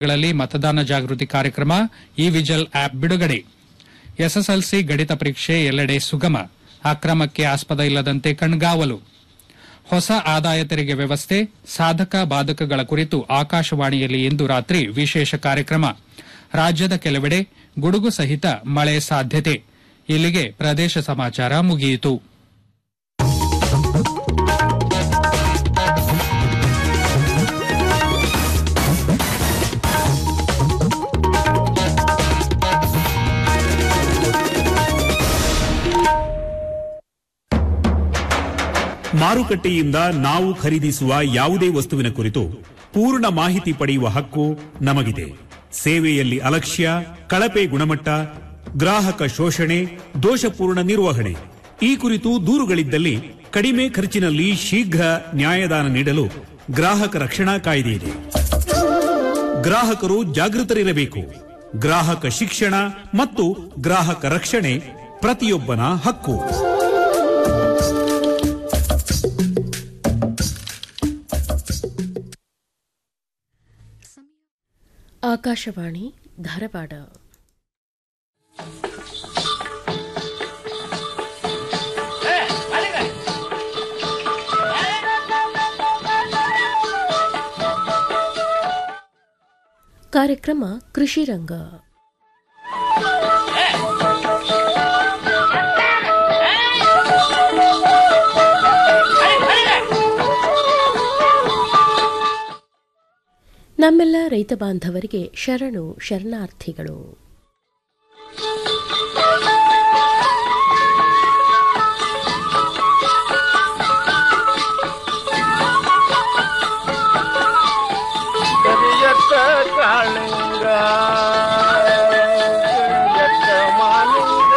ಗಳಲ್ಲಿ ಮತದಾನ ಜಾಗೃತಿ ಕಾರ್ಯಕ್ರಮ ಇ ವಿಜಲ್ ಆಪ್ ಬಿಡುಗಡೆ ಎಸ್ಎಸ್ಎಲ್ಸಿ ಗಣಿತ ಪರೀಕ್ಷೆ ಎಲ್ಲೆಡೆ ಸುಗಮ ಅಕ್ರಮಕ್ಕೆ ಆಸ್ಪದ ಇಲ್ಲದಂತೆ ಕಣ್ಗಾವಲು ಹೊಸ ಆದಾಯ ತೆರಿಗೆ ವ್ಯವಸ್ಥೆ ಸಾಧಕ ಬಾಧಕಗಳ ಕುರಿತು ಆಕಾಶವಾಣಿಯಲ್ಲಿ ಇಂದು ರಾತ್ರಿ ವಿಶೇಷ ಕಾರ್ಯಕ್ರಮ ರಾಜ್ಯದ ಕೆಲವೆಡೆ ಗುಡುಗು ಸಹಿತ ಮಳೆ ಸಾಧ್ಯತೆ ಇಲ್ಲಿಗೆ ಪ್ರದೇಶ ಸಮಾಚಾರ ಮುಗಿಯಿತು ಮಾರುಕಟ್ಟೆಯಿಂದ ನಾವು ಖರೀದಿಸುವ ಯಾವುದೇ ವಸ್ತುವಿನ ಕುರಿತು ಪೂರ್ಣ ಮಾಹಿತಿ ಪಡೆಯುವ ಹಕ್ಕು ನಮಗಿದೆ ಸೇವೆಯಲ್ಲಿ ಅಲಕ್ಷ್ಯ ಕಳಪೆ ಗುಣಮಟ್ಟ ಗ್ರಾಹಕ ಶೋಷಣೆ ದೋಷಪೂರ್ಣ ನಿರ್ವಹಣೆ ಈ ಕುರಿತು ದೂರುಗಳಿದ್ದಲ್ಲಿ ಕಡಿಮೆ ಖರ್ಚಿನಲ್ಲಿ ಶೀಘ್ರ ನ್ಯಾಯದಾನ ನೀಡಲು ಗ್ರಾಹಕ ರಕ್ಷಣಾ ಕಾಯ್ದೆ ಇದೆ ಗ್ರಾಹಕರು ಜಾಗೃತರಿರಬೇಕು ಗ್ರಾಹಕ ಶಿಕ್ಷಣ ಮತ್ತು ಗ್ರಾಹಕ ರಕ್ಷಣೆ ಪ್ರತಿಯೊಬ್ಬನ ಹಕ್ಕು ಆಕಾಶವಾಣಿ ಧಾರವಾಡ ಕಾರ್ಯಕ್ರಮ ಕೃಷಿ ರಂಗ ನಮ್ಮೆಲ್ಲ ರೈತ ಬಾಂಧವರಿಗೆ ಶರಣು ಶರಣಾರ್ಥಿಗಳು ಕರಿಯತ್ತ ಕಾಳಿಂಗ ಕರಿಯತ್ತ ಮಾಲಿಂಗ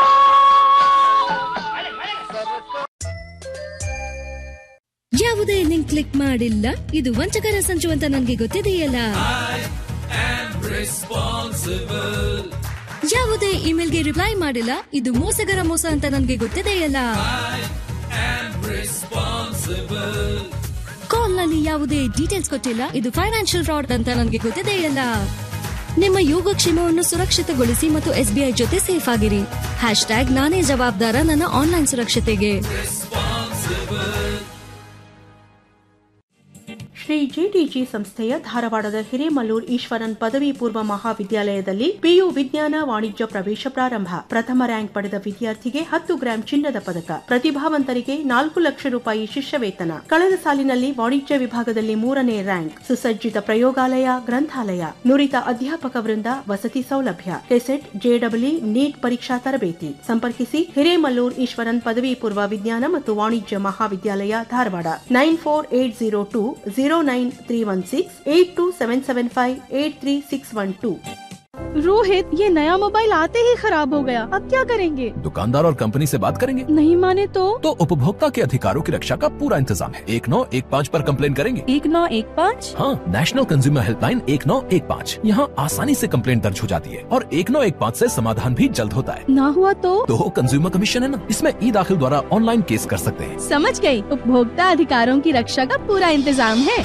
ಯಾವುದೇ ಲಿಂಕ್ ಕ್ಲಿಕ್ ಮಾಡಿಲ್ಲ ಇದು ವಂಚಕರ ಸಂಚು ಅಂತ ನನಗೆ ಗೊತ್ತಿದೆಯಲ್ಲ ಯಾವುದೇ ಇಮೇಲ್ಗೆ ರಿಪ್ಲೈ ಮಾಡಿಲ್ಲ ಇದು ಮೋಸಗರ ಮೋಸ ಅಂತ ನನಗೆ ಗೊತ್ತಿದೆಯಲ್ಲ ಕಾಲ್ ನಲ್ಲಿ ಯಾವುದೇ ಡೀಟೇಲ್ಸ್ ಕೊಟ್ಟಿಲ್ಲ ಇದು ಫೈನಾನ್ಷಿಯಲ್ ಫ್ರಾಡ್ ಅಂತ ನನಗೆ ಗೊತ್ತಿದೆಯಲ್ಲ ನಿಮ್ಮ ಯೋಗಕ್ಷೇಮವನ್ನು ಸುರಕ್ಷಿತಗೊಳಿಸಿ ಮತ್ತು ಎಸ್ಬಿಐ ಜೊತೆ ಸೇಫ್ ಆಗಿರಿ ಹ್ಯಾಶ್ ಟ್ಯಾಗ್ ನಾನೇ ಜವಾಬ್ದಾರ ನನ್ನ ಆನ್ಲೈನ್ ಸುರಕ್ಷತೆಗೆ ಶ್ರೀ ಜಿಟಿಜಿ ಸಂಸ್ಥೆಯ ಧಾರವಾಡದ ಹಿರೇಮಲ್ಲೂರ್ ಈಶ್ವರನ್ ಪದವಿ ಪೂರ್ವ ಮಹಾವಿದ್ಯಾಲಯದಲ್ಲಿ ಪಿಯು ವಿಜ್ಞಾನ ವಾಣಿಜ್ಯ ಪ್ರವೇಶ ಪ್ರಾರಂಭ ಪ್ರಥಮ ರ್ಯಾಂಕ್ ಪಡೆದ ವಿದ್ಯಾರ್ಥಿಗೆ ಹತ್ತು ಗ್ರಾಂ ಚಿನ್ನದ ಪದಕ ಪ್ರತಿಭಾವಂತರಿಗೆ ನಾಲ್ಕು ಲಕ್ಷ ರೂಪಾಯಿ ಶಿಷ್ಯ ವೇತನ ಕಳೆದ ಸಾಲಿನಲ್ಲಿ ವಾಣಿಜ್ಯ ವಿಭಾಗದಲ್ಲಿ ಮೂರನೇ ರ್ಯಾಂಕ್ ಸುಸಜ್ಜಿತ ಪ್ರಯೋಗಾಲಯ ಗ್ರಂಥಾಲಯ ನುರಿತ ಅಧ್ಯಾಪಕ ವೃಂದ ವಸತಿ ಸೌಲಭ್ಯ ಕೆಸೆಟ್ ಜೆಡಬ್ಲ್ಯೂ ನೀಟ್ ಪರೀಕ್ಷಾ ತರಬೇತಿ ಸಂಪರ್ಕಿಸಿ ಹಿರೇಮಲ್ಲೂರ್ ಈಶ್ವರನ್ ಪದವಿ ಪೂರ್ವ ವಿಜ್ಞಾನ ಮತ್ತು ವಾಣಿಜ್ಯ ಮಹಾವಿದ್ಯಾಲಯ Dharwad nine four eight zero two zero nine three one six eight two seven seven five eight three six one two Rohit ये नया मोबाइल आते ही खराब हो गया अब क्या करेंगे दुकानदार और कंपनी से बात करेंगे नहीं माने तो तो उपभोक्ता के अधिकारों की रक्षा का पूरा इंतजाम है एक नौ एक पाँच आरोप कम्प्लेन करेंगे एक नौ एक पाँच हाँ नेशनल कंज्यूमर हेल्पलाइन एक नौ एक पाँच यहाँ आसानी से कम्प्लेन दर्ज हो जाती है और एक नौ एक पाँच ऐसी समाधान भी जल्द होता है ना हुआ तो तो कंज्यूमर कमीशन है ना इसमें ई दाखिल द्वारा ऑनलाइन केस कर सकते हैं समझ गई उपभोक्ता अधिकारों की रक्षा का पूरा इंतजाम है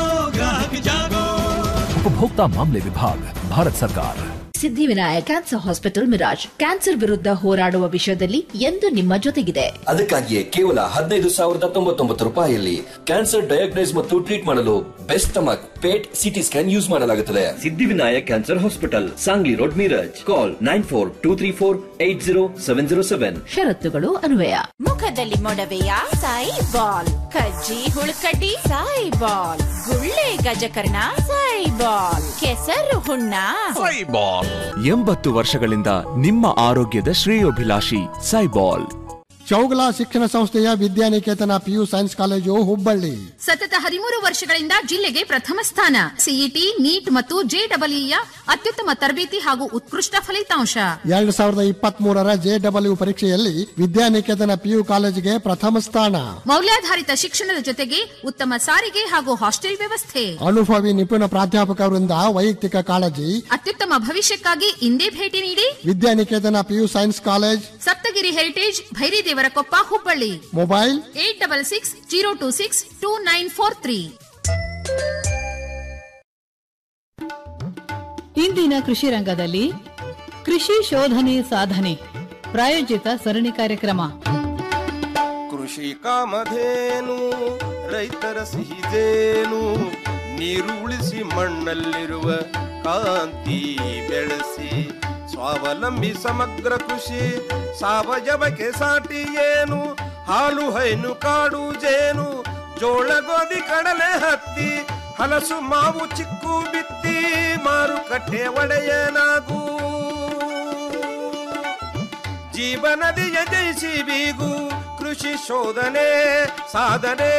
उपभोक्ता मामले विभाग भारत सरकार Siddhivinayak cancer hospital Miraj cancer ವಿರುದ್ಧ ಹೋರಾಡುವ ವಿಷಯದಲ್ಲಿ ಎಂದು ನಿಮ್ಮ ಜೊತೆಗಿದೆ ಅದಕ್ಕಾಗಿಯೇ ಕೇವಲ ಹದಿನೈದು ಸಾವಿರದ ತೊಂಬತ್ತೊಂಬತ್ತು ರೂಪಾಯಿಯಲ್ಲಿ ಕ್ಯಾನ್ಸರ್ ಡಯಾಗ್ನೈಸ್ ಮತ್ತು ಟ್ರೀಟ್ ಮಾಡಲು best stomach PET CT scan use ಮಾಡಲಾಗುತ್ತದೆ Siddhivinayak cancer hospital Sangli road Miraj call nine four two three four eight zero seven zero seven ಷರತ್ತುಗಳು ಅನ್ವಯ ಮುಖದಲ್ಲಿ ಮೊಡವೆಯ ಸಾಯಿ ಬಾಲ್ ಕಜ್ಜಿ ಹುಳುಕಡ್ಡಿ ಸಾಯಿ ಬಾಲ್ ಗುಳ್ಳೆ ಗಜಕರ್ಣ ಸಾಯಿ ಬಾಲ್ ಕೆಸರು ಹುಣ್ಣ ಎಂಬತ್ತು ವರ್ಷಗಳಿಂದ ನಿಮ್ಮ ಆರೋಗ್ಯದ ಶ್ರೇಯೋಭಿಲಾಷಿ ಸೈಬಾಲ್ ಚೌಗಲ ಶಿಕ್ಷಣ ಸಂಸ್ಥೆಯ Vidyaniketan PU science college Hubballi ಸತತ ಹದಿಮೂರು ವರ್ಷಗಳಿಂದ ಜಿಲ್ಲೆಗೆ ಪ್ರಥಮ ಸ್ಥಾನ ಸಿಇಟಿ ನೀಟ್ ಮತ್ತು ಜೆಡಬ್ಲ್ಯೂಯ ಅತ್ಯುತ್ತಮ ತರಬೇತಿ ಹಾಗೂ ಉತ್ಕೃಷ್ಟ ಫಲಿತಾಂಶ ಎರಡ್ ಸಾವಿರದ ಇಪ್ಪತ್ತ್ ಮೂರರ ಜೆಡಬ್ಲ್ಯೂ ಪರೀಕ್ಷೆಯಲ್ಲಿ ವಿದ್ಯಾನಿಕೇತನ ಪಿಯು ಕಾಲೇಜಿಗೆ ಪ್ರಥಮ ಸ್ಥಾನ ಮೌಲ್ಯಾಧಾರಿತ ಶಿಕ್ಷಣದ ಜೊತೆಗೆ ಉತ್ತಮ ಸಾರಿಗೆ ಹಾಗೂ ಹಾಸ್ಟೆಲ್ ವ್ಯವಸ್ಥೆ ಅನುಭವಿ ನಿಪುಣ ಪ್ರಾಧ್ಯಾಪಕರಿಂದ ವೈಯಕ್ತಿಕ ಕಾಳಜಿ ಅತ್ಯುತ್ತಮ ಭವಿಷ್ಯಕ್ಕಾಗಿ ಇಂದೇ ಭೇಟಿ ನೀಡಿ Vidyaniketan PU science college Saptagiri heritage Bhairidevarakoppa Hubballi mobile eight double six zero two six two nine four three ಇಂದಿನ ಕೃಷಿ ರಂಗದಲ್ಲಿ ಕೃಷಿ ಶೋಧನೆ ಸಾಧನೆ ಪ್ರಾಯೋಜಿತ ಸರಣಿ ಕಾರ್ಯಕ್ರಮ ಕೃಷಿ ಕಾಮಧೇನು ರೈತರ ಸಿಹಿದೇನು ನೀರು ಉಳಿಸಿ ಮಣ್ಣಲ್ಲಿರುವ ಕಾಂತಿ ಬೆಳೆಸಿ ಸ್ವಾವಲಂಬಿ ಸಮಗ್ರ ಕೃಷಿ ಸಾವಯವಕ್ಕೆ ಸಾಟಿ ಏನು ಹಾಲು ಹೈನು ಕಾಡು ಜೇನು ಜೋಳ ಗೋಧಿ ಕಡಲೆ ಹತ್ತಿ ಹಲಸು ಮಾವು ಚಿಕ್ಕು ಬಿತ್ತಿ ಮಾರುಕಟ್ಟೆ ಒಡೆಯನಾಗೂ ಜೀವನದಿಯ ಜಯಿಸಿ ಬೀಗು ಕೃಷಿ ಶೋಧನೆ ಸಾಧನೆ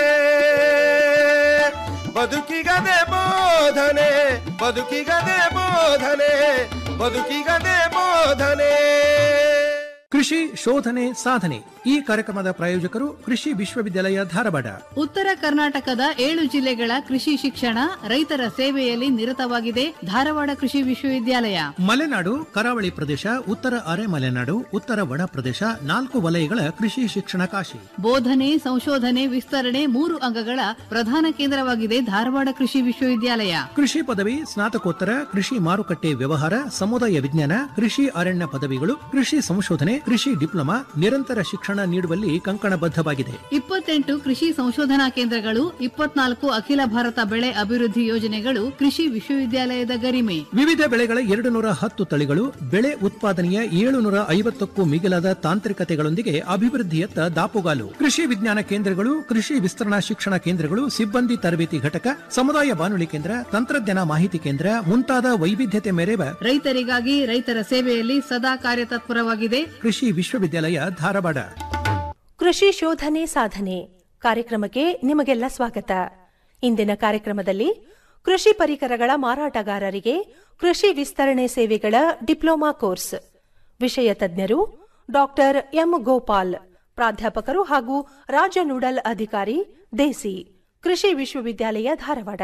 ಬದುಕಿಗದೆ ಬೋಧನೆ ಬದುಕಿಗದೆ ಬೋಧನೆ ಬದುಕಿಗದೆ ಬೋಧನೆ ಕೃಷಿ ಶೋಧನೆ ಸಾಧನೆ ಈ ಕಾರ್ಯಕ್ರಮದ ಪ್ರಾಯೋಜಕರು ಕೃಷಿ ವಿಶ್ವವಿದ್ಯಾಲಯ ಧಾರವಾಡ ಉತ್ತರ ಕರ್ನಾಟಕದ ಏಳು ಜಿಲ್ಲೆಗಳ ಕೃಷಿ ಶಿಕ್ಷಣ ರೈತರ ಸೇವೆಯಲ್ಲಿ ನಿರತವಾಗಿದೆ ಧಾರವಾಡ ಕೃಷಿ ವಿಶ್ವವಿದ್ಯಾಲಯ ಮಲೆನಾಡು ಕರಾವಳಿ ಪ್ರದೇಶ ಉತ್ತರ ಅರೆ ಮಲೆನಾಡು ಉತ್ತರ ಒಣ ಪ್ರದೇಶ ನಾಲ್ಕು ವಲಯಗಳ ಕೃಷಿ ಶಿಕ್ಷಣ ಕಾಶಿ ಬೋಧನೆ ಸಂಶೋಧನೆ ವಿಸ್ತರಣೆ ಮೂರು ಅಂಗಗಳ ಪ್ರಧಾನ ಕೇಂದ್ರವಾಗಿದೆ ಧಾರವಾಡ ಕೃಷಿ ವಿಶ್ವವಿದ್ಯಾಲಯ ಕೃಷಿ ಪದವಿ ಸ್ನಾತಕೋತ್ತರ ಕೃಷಿ ಮಾರುಕಟ್ಟೆ ವ್ಯವಹಾರ ಸಮುದಾಯ ವಿಜ್ಞಾನ ಕೃಷಿ ಅರಣ್ಯ ಪದವಿಗಳು ಕೃಷಿ ಸಂಶೋಧನೆ ಕೃಷಿ ಡಿಪ್ಲೊಮಾ ನಿರಂತರ ಶಿಕ್ಷಣ ನೀಡುವಲ್ಲಿ ಕಂಕಣಬದ್ಧವಾಗಿದೆ ಇಪ್ಪತ್ತೆಂಟು ಕೃಷಿ ಸಂಶೋಧನಾ ಕೇಂದ್ರಗಳು ಇಪ್ಪತ್ನಾಲ್ಕು ಅಖಿಲ ಭಾರತ ಬೆಳೆ ಅಭಿವೃದ್ಧಿ ಯೋಜನೆಗಳು ಕೃಷಿ ವಿಶ್ವವಿದ್ಯಾಲಯದ ಗರಿಮೆ ವಿವಿಧ ಬೆಳೆಗಳ ಎರಡು ನೂರ ಹತ್ತು ತಳಿಗಳು ಬೆಳೆ ಉತ್ಪಾದನೆಯ ಏಳುನೂರ ಐವತ್ತಕ್ಕೂ ಮಿಗಿಲಾದ ತಾಂತ್ರಿಕತೆಗಳೊಂದಿಗೆ ಅಭಿವೃದ್ಧಿಯತ್ತ ದಾಪುಗಾಲು ಕೃಷಿ ವಿಜ್ಞಾನ ಕೇಂದ್ರಗಳು ಕೃಷಿ ವಿಸ್ತರಣಾ ಶಿಕ್ಷಣ ಕೇಂದ್ರಗಳು ಸಿಬ್ಬಂದಿ ತರಬೇತಿ ಘಟಕ ಸಮುದಾಯ ಬಾನುಲಿ ಕೇಂದ್ರ ತಂತ್ರಜ್ಞಾನ ಮಾಹಿತಿ ಕೇಂದ್ರ ಮುಂತಾದ ವೈವಿಧ್ಯತೆ ಮೆರೆವ ರೈತರಿಗಾಗಿ ರೈತರ ಸೇವೆಯಲ್ಲಿ ಸದಾ ಕಾರ್ಯತತ್ಪರವಾಗಿದೆ ಕೃಷಿ ವಿಶ್ವವಿದ್ಯಾಲಯ ಧಾರವಾಡ ಕೃಷಿ ಶೋಧನೆ ಸಾಧನೆ ಕಾರ್ಯಕ್ರಮಕ್ಕೆ ನಿಮಗೆಲ್ಲ ಸ್ವಾಗತ ಇಂದಿನ ಕಾರ್ಯಕ್ರಮದಲ್ಲಿ ಕೃಷಿ ಪರಿಕರಗಳ ಮಾರಾಟಗಾರರಿಗೆ ಕೃಷಿ ವಿಸ್ತರಣೆ ಸೇವೆಗಳ ಡಿಪ್ಲೊಮಾ ಕೋರ್ಸ್ ವಿಷಯ ತಜ್ಞರು ಡಾಕ್ಟರ್ ಎಂ ಗೋಪಾಲ್ ಪ್ರಾಧ್ಯಾಪಕರು ಹಾಗೂ ರಾಜ್ಯ ನೋಡಲ್ ಅಧಿಕಾರಿ ದೇಸಿ ಕೃಷಿ ವಿಶ್ವವಿದ್ಯಾಲಯ ಧಾರವಾಡ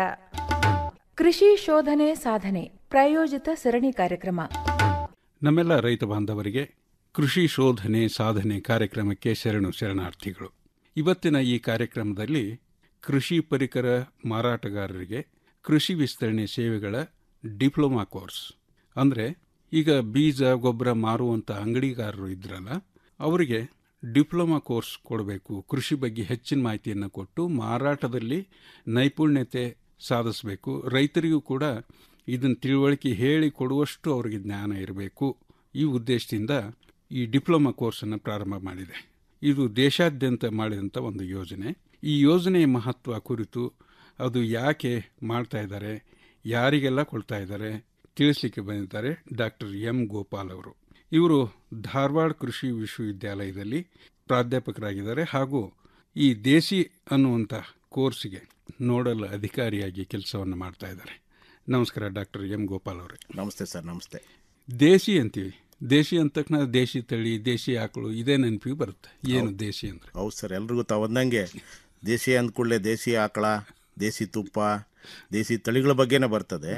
ಕೃಷಿ ಶೋಧನೆ ಸಾಧನೆ ಪ್ರಾಯೋಜಿತ ಸರಣಿ ಕಾರ್ಯಕ್ರಮ ನಮ್ಮೆಲ್ಲ ರೈತ ಬಾಂಧವರಿಗೆ ಕೃಷಿ ಶೋಧನೆ ಸಾಧನೆ ಕಾರ್ಯಕ್ರಮಕ್ಕೆ ಶರಣು ಶರಣಾರ್ಥಿಗಳು ಇವತ್ತಿನ ಈ ಕಾರ್ಯಕ್ರಮದಲ್ಲಿ ಕೃಷಿ ಪರಿಕರ ಮಾರಾಟಗಾರರಿಗೆ ಕೃಷಿ ವಿಸ್ತರಣೆ ಸೇವೆಗಳ ಡಿಪ್ಲೊಮಾ ಕೋರ್ಸ್ ಅಂದರೆ ಈಗ ಬೀಜ ಗೊಬ್ಬರ ಮಾರುವಂಥ ಅಂಗಡಿಗಾರರು ಇದ್ರಲ್ಲ ಅವರಿಗೆ ಡಿಪ್ಲೊಮಾ ಕೋರ್ಸ್ ಕೊಡಬೇಕು ಕೃಷಿ ಬಗ್ಗೆ ಹೆಚ್ಚಿನ ಮಾಹಿತಿಯನ್ನು ಕೊಟ್ಟು ಮಾರಾಟದಲ್ಲಿ ನೈಪುಣ್ಯತೆ ಸಾಧಿಸಬೇಕು ರೈತರಿಗೂ ಕೂಡ ಇದನ್ನು ತಿಳುವಳಿಕೆ ಹೇಳಿ ಕೊಡುವಷ್ಟು ಅವರಿಗೆ ಜ್ಞಾನ ಇರಬೇಕು ಈ ಉದ್ದೇಶದಿಂದ ಈ ಡಿಪ್ಲೊಮಾ ಕೋರ್ಸನ್ನು ಪ್ರಾರಂಭ ಮಾಡಿದೆ ಇದು ದೇಶಾದ್ಯಂತ ಮಾಡಿದಂಥ ಒಂದು ಯೋಜನೆ ಈ ಯೋಜನೆಯ ಮಹತ್ವ ಕುರಿತು ಅದು ಯಾಕೆ ಮಾಡ್ತಾ ಇದ್ದಾರೆ ಯಾರಿಗೆಲ್ಲ ಕೊಡ್ತಾ ಇದ್ದಾರೆ ತಿಳಿಸ್ಲಿಕ್ಕೆ ಬಂದಿದ್ದಾರೆ ಡಾಕ್ಟರ್ ಎಂ ಗೋಪಾಲ್ ಅವರು ಇವರು ಧಾರವಾಡ ಕೃಷಿ ವಿಶ್ವವಿದ್ಯಾಲಯದಲ್ಲಿ ಪ್ರಾಧ್ಯಾಪಕರಾಗಿದ್ದಾರೆ ಹಾಗೂ ಈ ದೇಸಿ ಅನ್ನುವಂಥ ಕೋರ್ಸ್ಗೆ ನೋಡಲ್ ಅಧಿಕಾರಿಯಾಗಿ ಕೆಲಸವನ್ನು ಮಾಡ್ತಾ ಇದ್ದಾರೆ ನಮಸ್ಕಾರ ಡಾಕ್ಟರ್ ಎಂ ಗೋಪಾಲ್ ಅವರೇ ನಮಸ್ತೆ ಸರ್ ನಮಸ್ತೆ ದೇಸಿ ಅಂತೀವಿ ದೇಶಿ ಅಂದ ತಕ್ಷಣ ದೇಶಿ ತಳಿ ದೇಶಿ ಆಕಳು ಇದೇ ನೆನಪಿಗೆ ಬರುತ್ತೆ ಏನು ಹೌದು. ದೇಶಿ ಅಂದ್ರೆ ಹೌದು ಸರ್ ಎಲ್ರಿಗೂ ತಾವಂದಂಗೆ ದೇಸಿ ಅಂದ್ಕೂಡಲೇ ದೇಸಿ ಆಕಳ ದೇಸಿ ತುಪ್ಪ ದೇಸಿ ತಳಿಗಳ ಬಗ್ಗೆನೇ ಬರ್ತದೆ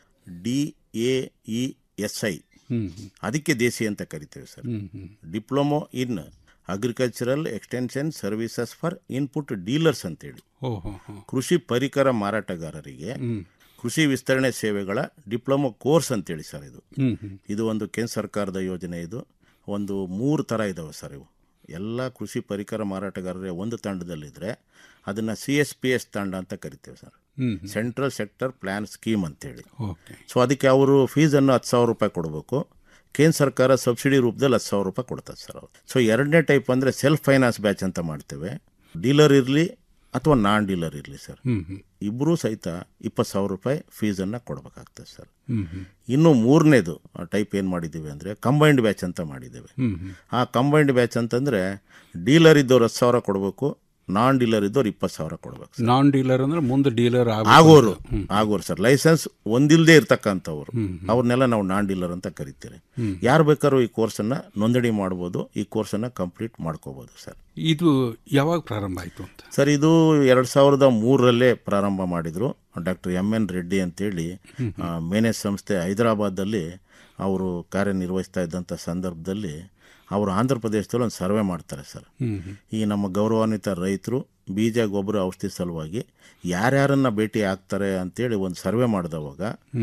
D A E S I ಅದಕ್ಕೆ ದೇಸಿ ಅಂತ ಕರಿತೇವೆ sir diploma in agricultural extension services for input dealers ಅಂತೇಳಿ ಓ ಹೋ ಹೋ ಕೃಷಿ ಪರಿಕರ ಮಾರಾಟಗಾರರಿಗೆ ಕೃಷಿ ವಿಸ್ತರಣೆ ಸೇವೆಗಳ ಡಿಪ್ಲೊಮೊ ಕೋರ್ಸ್ ಅಂತೇಳಿ ಸರ್ ಇದು ಹ್ಮ್, ಹ್ಮ್. ಇದು ಒಂದು ಕೇಂದ್ರ ಸರ್ಕಾರದ ಯೋಜನೆ ಇದು ಒಂದು ಮೂರು ಥರ ಇದಾವೆ ಸರ್ ಇವು ಎಲ್ಲ ಕೃಷಿ ಪರಿಕರ ಮಾರಾಟಗಾರರೇ ಒಂದು ತಂಡದಲ್ಲಿದ್ದರೆ ಅದನ್ನು ಸಿ ಎಸ್ ಪಿ ಎಸ್ ತಂಡ ಅಂತ ಕರಿತೇವೆ sir hmm, central sector plan scheme ಅಂತೇಳಿ ಓಕೆ ಸೊ ಅದಕ್ಕೆ ಅವರು ಫೀಸನ್ನು ಹತ್ತು ಸಾವಿರ ರೂಪಾಯಿ ಕೊಡಬೇಕು ಕೇಂದ್ರ ಸರ್ಕಾರ ಸಬ್ಸಿಡಿ ರೂಪದಲ್ಲಿ ಹತ್ತು ಸಾವಿರ ರೂಪಾಯಿ ಕೊಡ್ತದೆ ಸರ್ ಅವರು ಸೊ ಎರಡನೇ ಟೈಪ್ ಅಂದರೆ ಸೆಲ್ಫ್ ಫೈನಾನ್ಸ್ ಬ್ಯಾಚ್ ಅಂತ ಮಾಡ್ತೇವೆ ಡೀಲರ್ ಇರಲಿ ಅಥವಾ ನಾನ್ ಡೀಲರ್ ಇರಲಿ ಸರ್ ಹ್ಮ್, ಹ್ಮ್. ಇಬ್ಬರೂ ಸಹಿತ ಇಪ್ಪತ್ತು ಸಾವಿರ ರೂಪಾಯಿ ಫೀಸನ್ನು ಕೊಡಬೇಕಾಗ್ತದೆ ಸರ್ ಹ್ಮ್, ಹ್ಮ್. ಇನ್ನು ಮೂರನೇದು ಟೈಪ್ ಏನು ಮಾಡಿದ್ದೀವಿ ಅಂದರೆ ಕಂಬೈನ್ಡ್ ಬ್ಯಾಚ್ ಅಂತ ಮಾಡಿದ್ದೇವೆ ಹ್ಮ್, ಹ್ಮ್. ಆ ಕಂಬೈನ್ಡ್ ಬ್ಯಾಚ್ ಅಂತಂದರೆ ಡೀಲರ್ ಇದ್ದವ್ರು ಹತ್ತು ಸಾವಿರ ಕೊಡಬೇಕು ನಾನ್ ಡೀಲರ್ ಇದ್ದವ್ರು ಇಪ್ಪತ್ತು ಸಾವಿರ ಕೊಡಬೇಕು ನಾನ್ ಡೀಲರ್ ಅಂದ್ರೆ ಮುಂದೆ ಡೀಲರ್ ಆಗೋರು ಆಗೋರು ಸರ್ ಲೈಸೆನ್ಸ್ ಒಂದಿಲ್ಲದೆ ಇರ್ತಕ್ಕಂಥವ್ರು ಅವ್ರನ್ನೆಲ್ಲ ನಾವು ನಾನ್ ಡೀಲರ್ ಅಂತ ಕರಿತೀರಿ ಹ್ಮ್. ಯಾರು ಬೇಕಾದ್ರೂ ಈ ಕೋರ್ಸನ್ನು ನೋಂದಣಿ ಮಾಡ್ಬೋದು ಈ ಕೋರ್ಸನ್ನು ಕಂಪ್ಲೀಟ್ ಮಾಡ್ಕೋಬೋದು ಸರ್ ಇದು ಯಾವಾಗ ಪ್ರಾರಂಭ ಆಯಿತು ಅಂತ ಸರ್ ಇದು ಎರಡು ಸಾವಿರದ ಮೂರರಲ್ಲೇ ಪ್ರಾರಂಭ ಮಾಡಿದರು ಡಾಕ್ಟರ್ ಎಮ್ ಎನ್ ರೆಡ್ಡಿ ಅಂತೇಳಿ ಆ, ಮೇನೆಸ್ ಸಂಸ್ಥೆ ಹೈದರಾಬಾದಲ್ಲಿ ಅವರು ಕಾರ್ಯನಿರ್ವಹಿಸ್ತಾ ಇದ್ದಂಥ ಸಂದರ್ಭದಲ್ಲಿ ಅವರು ಆಂಧ್ರ ಪ್ರದೇಶದಲ್ಲಿ ಒಂದು ಸರ್ವೆ ಮಾಡ್ತಾರೆ ಸರ್ ಹ್ಮ್, ಹ್ಮ್. ಈ ನಮ್ಮ ಗೌರವಾನ್ವಿತ ರೈತರು ಬೀಜ ಗೊಬ್ಬರ ಔಷಧಿ ಸಲುವಾಗಿ ಯಾರ್ಯಾರನ್ನ ಭೇಟಿ ಆಗ್ತಾರೆ ಅಂತೇಳಿ ಒಂದು ಸರ್ವೆ ಮಾಡಿದವಾಗ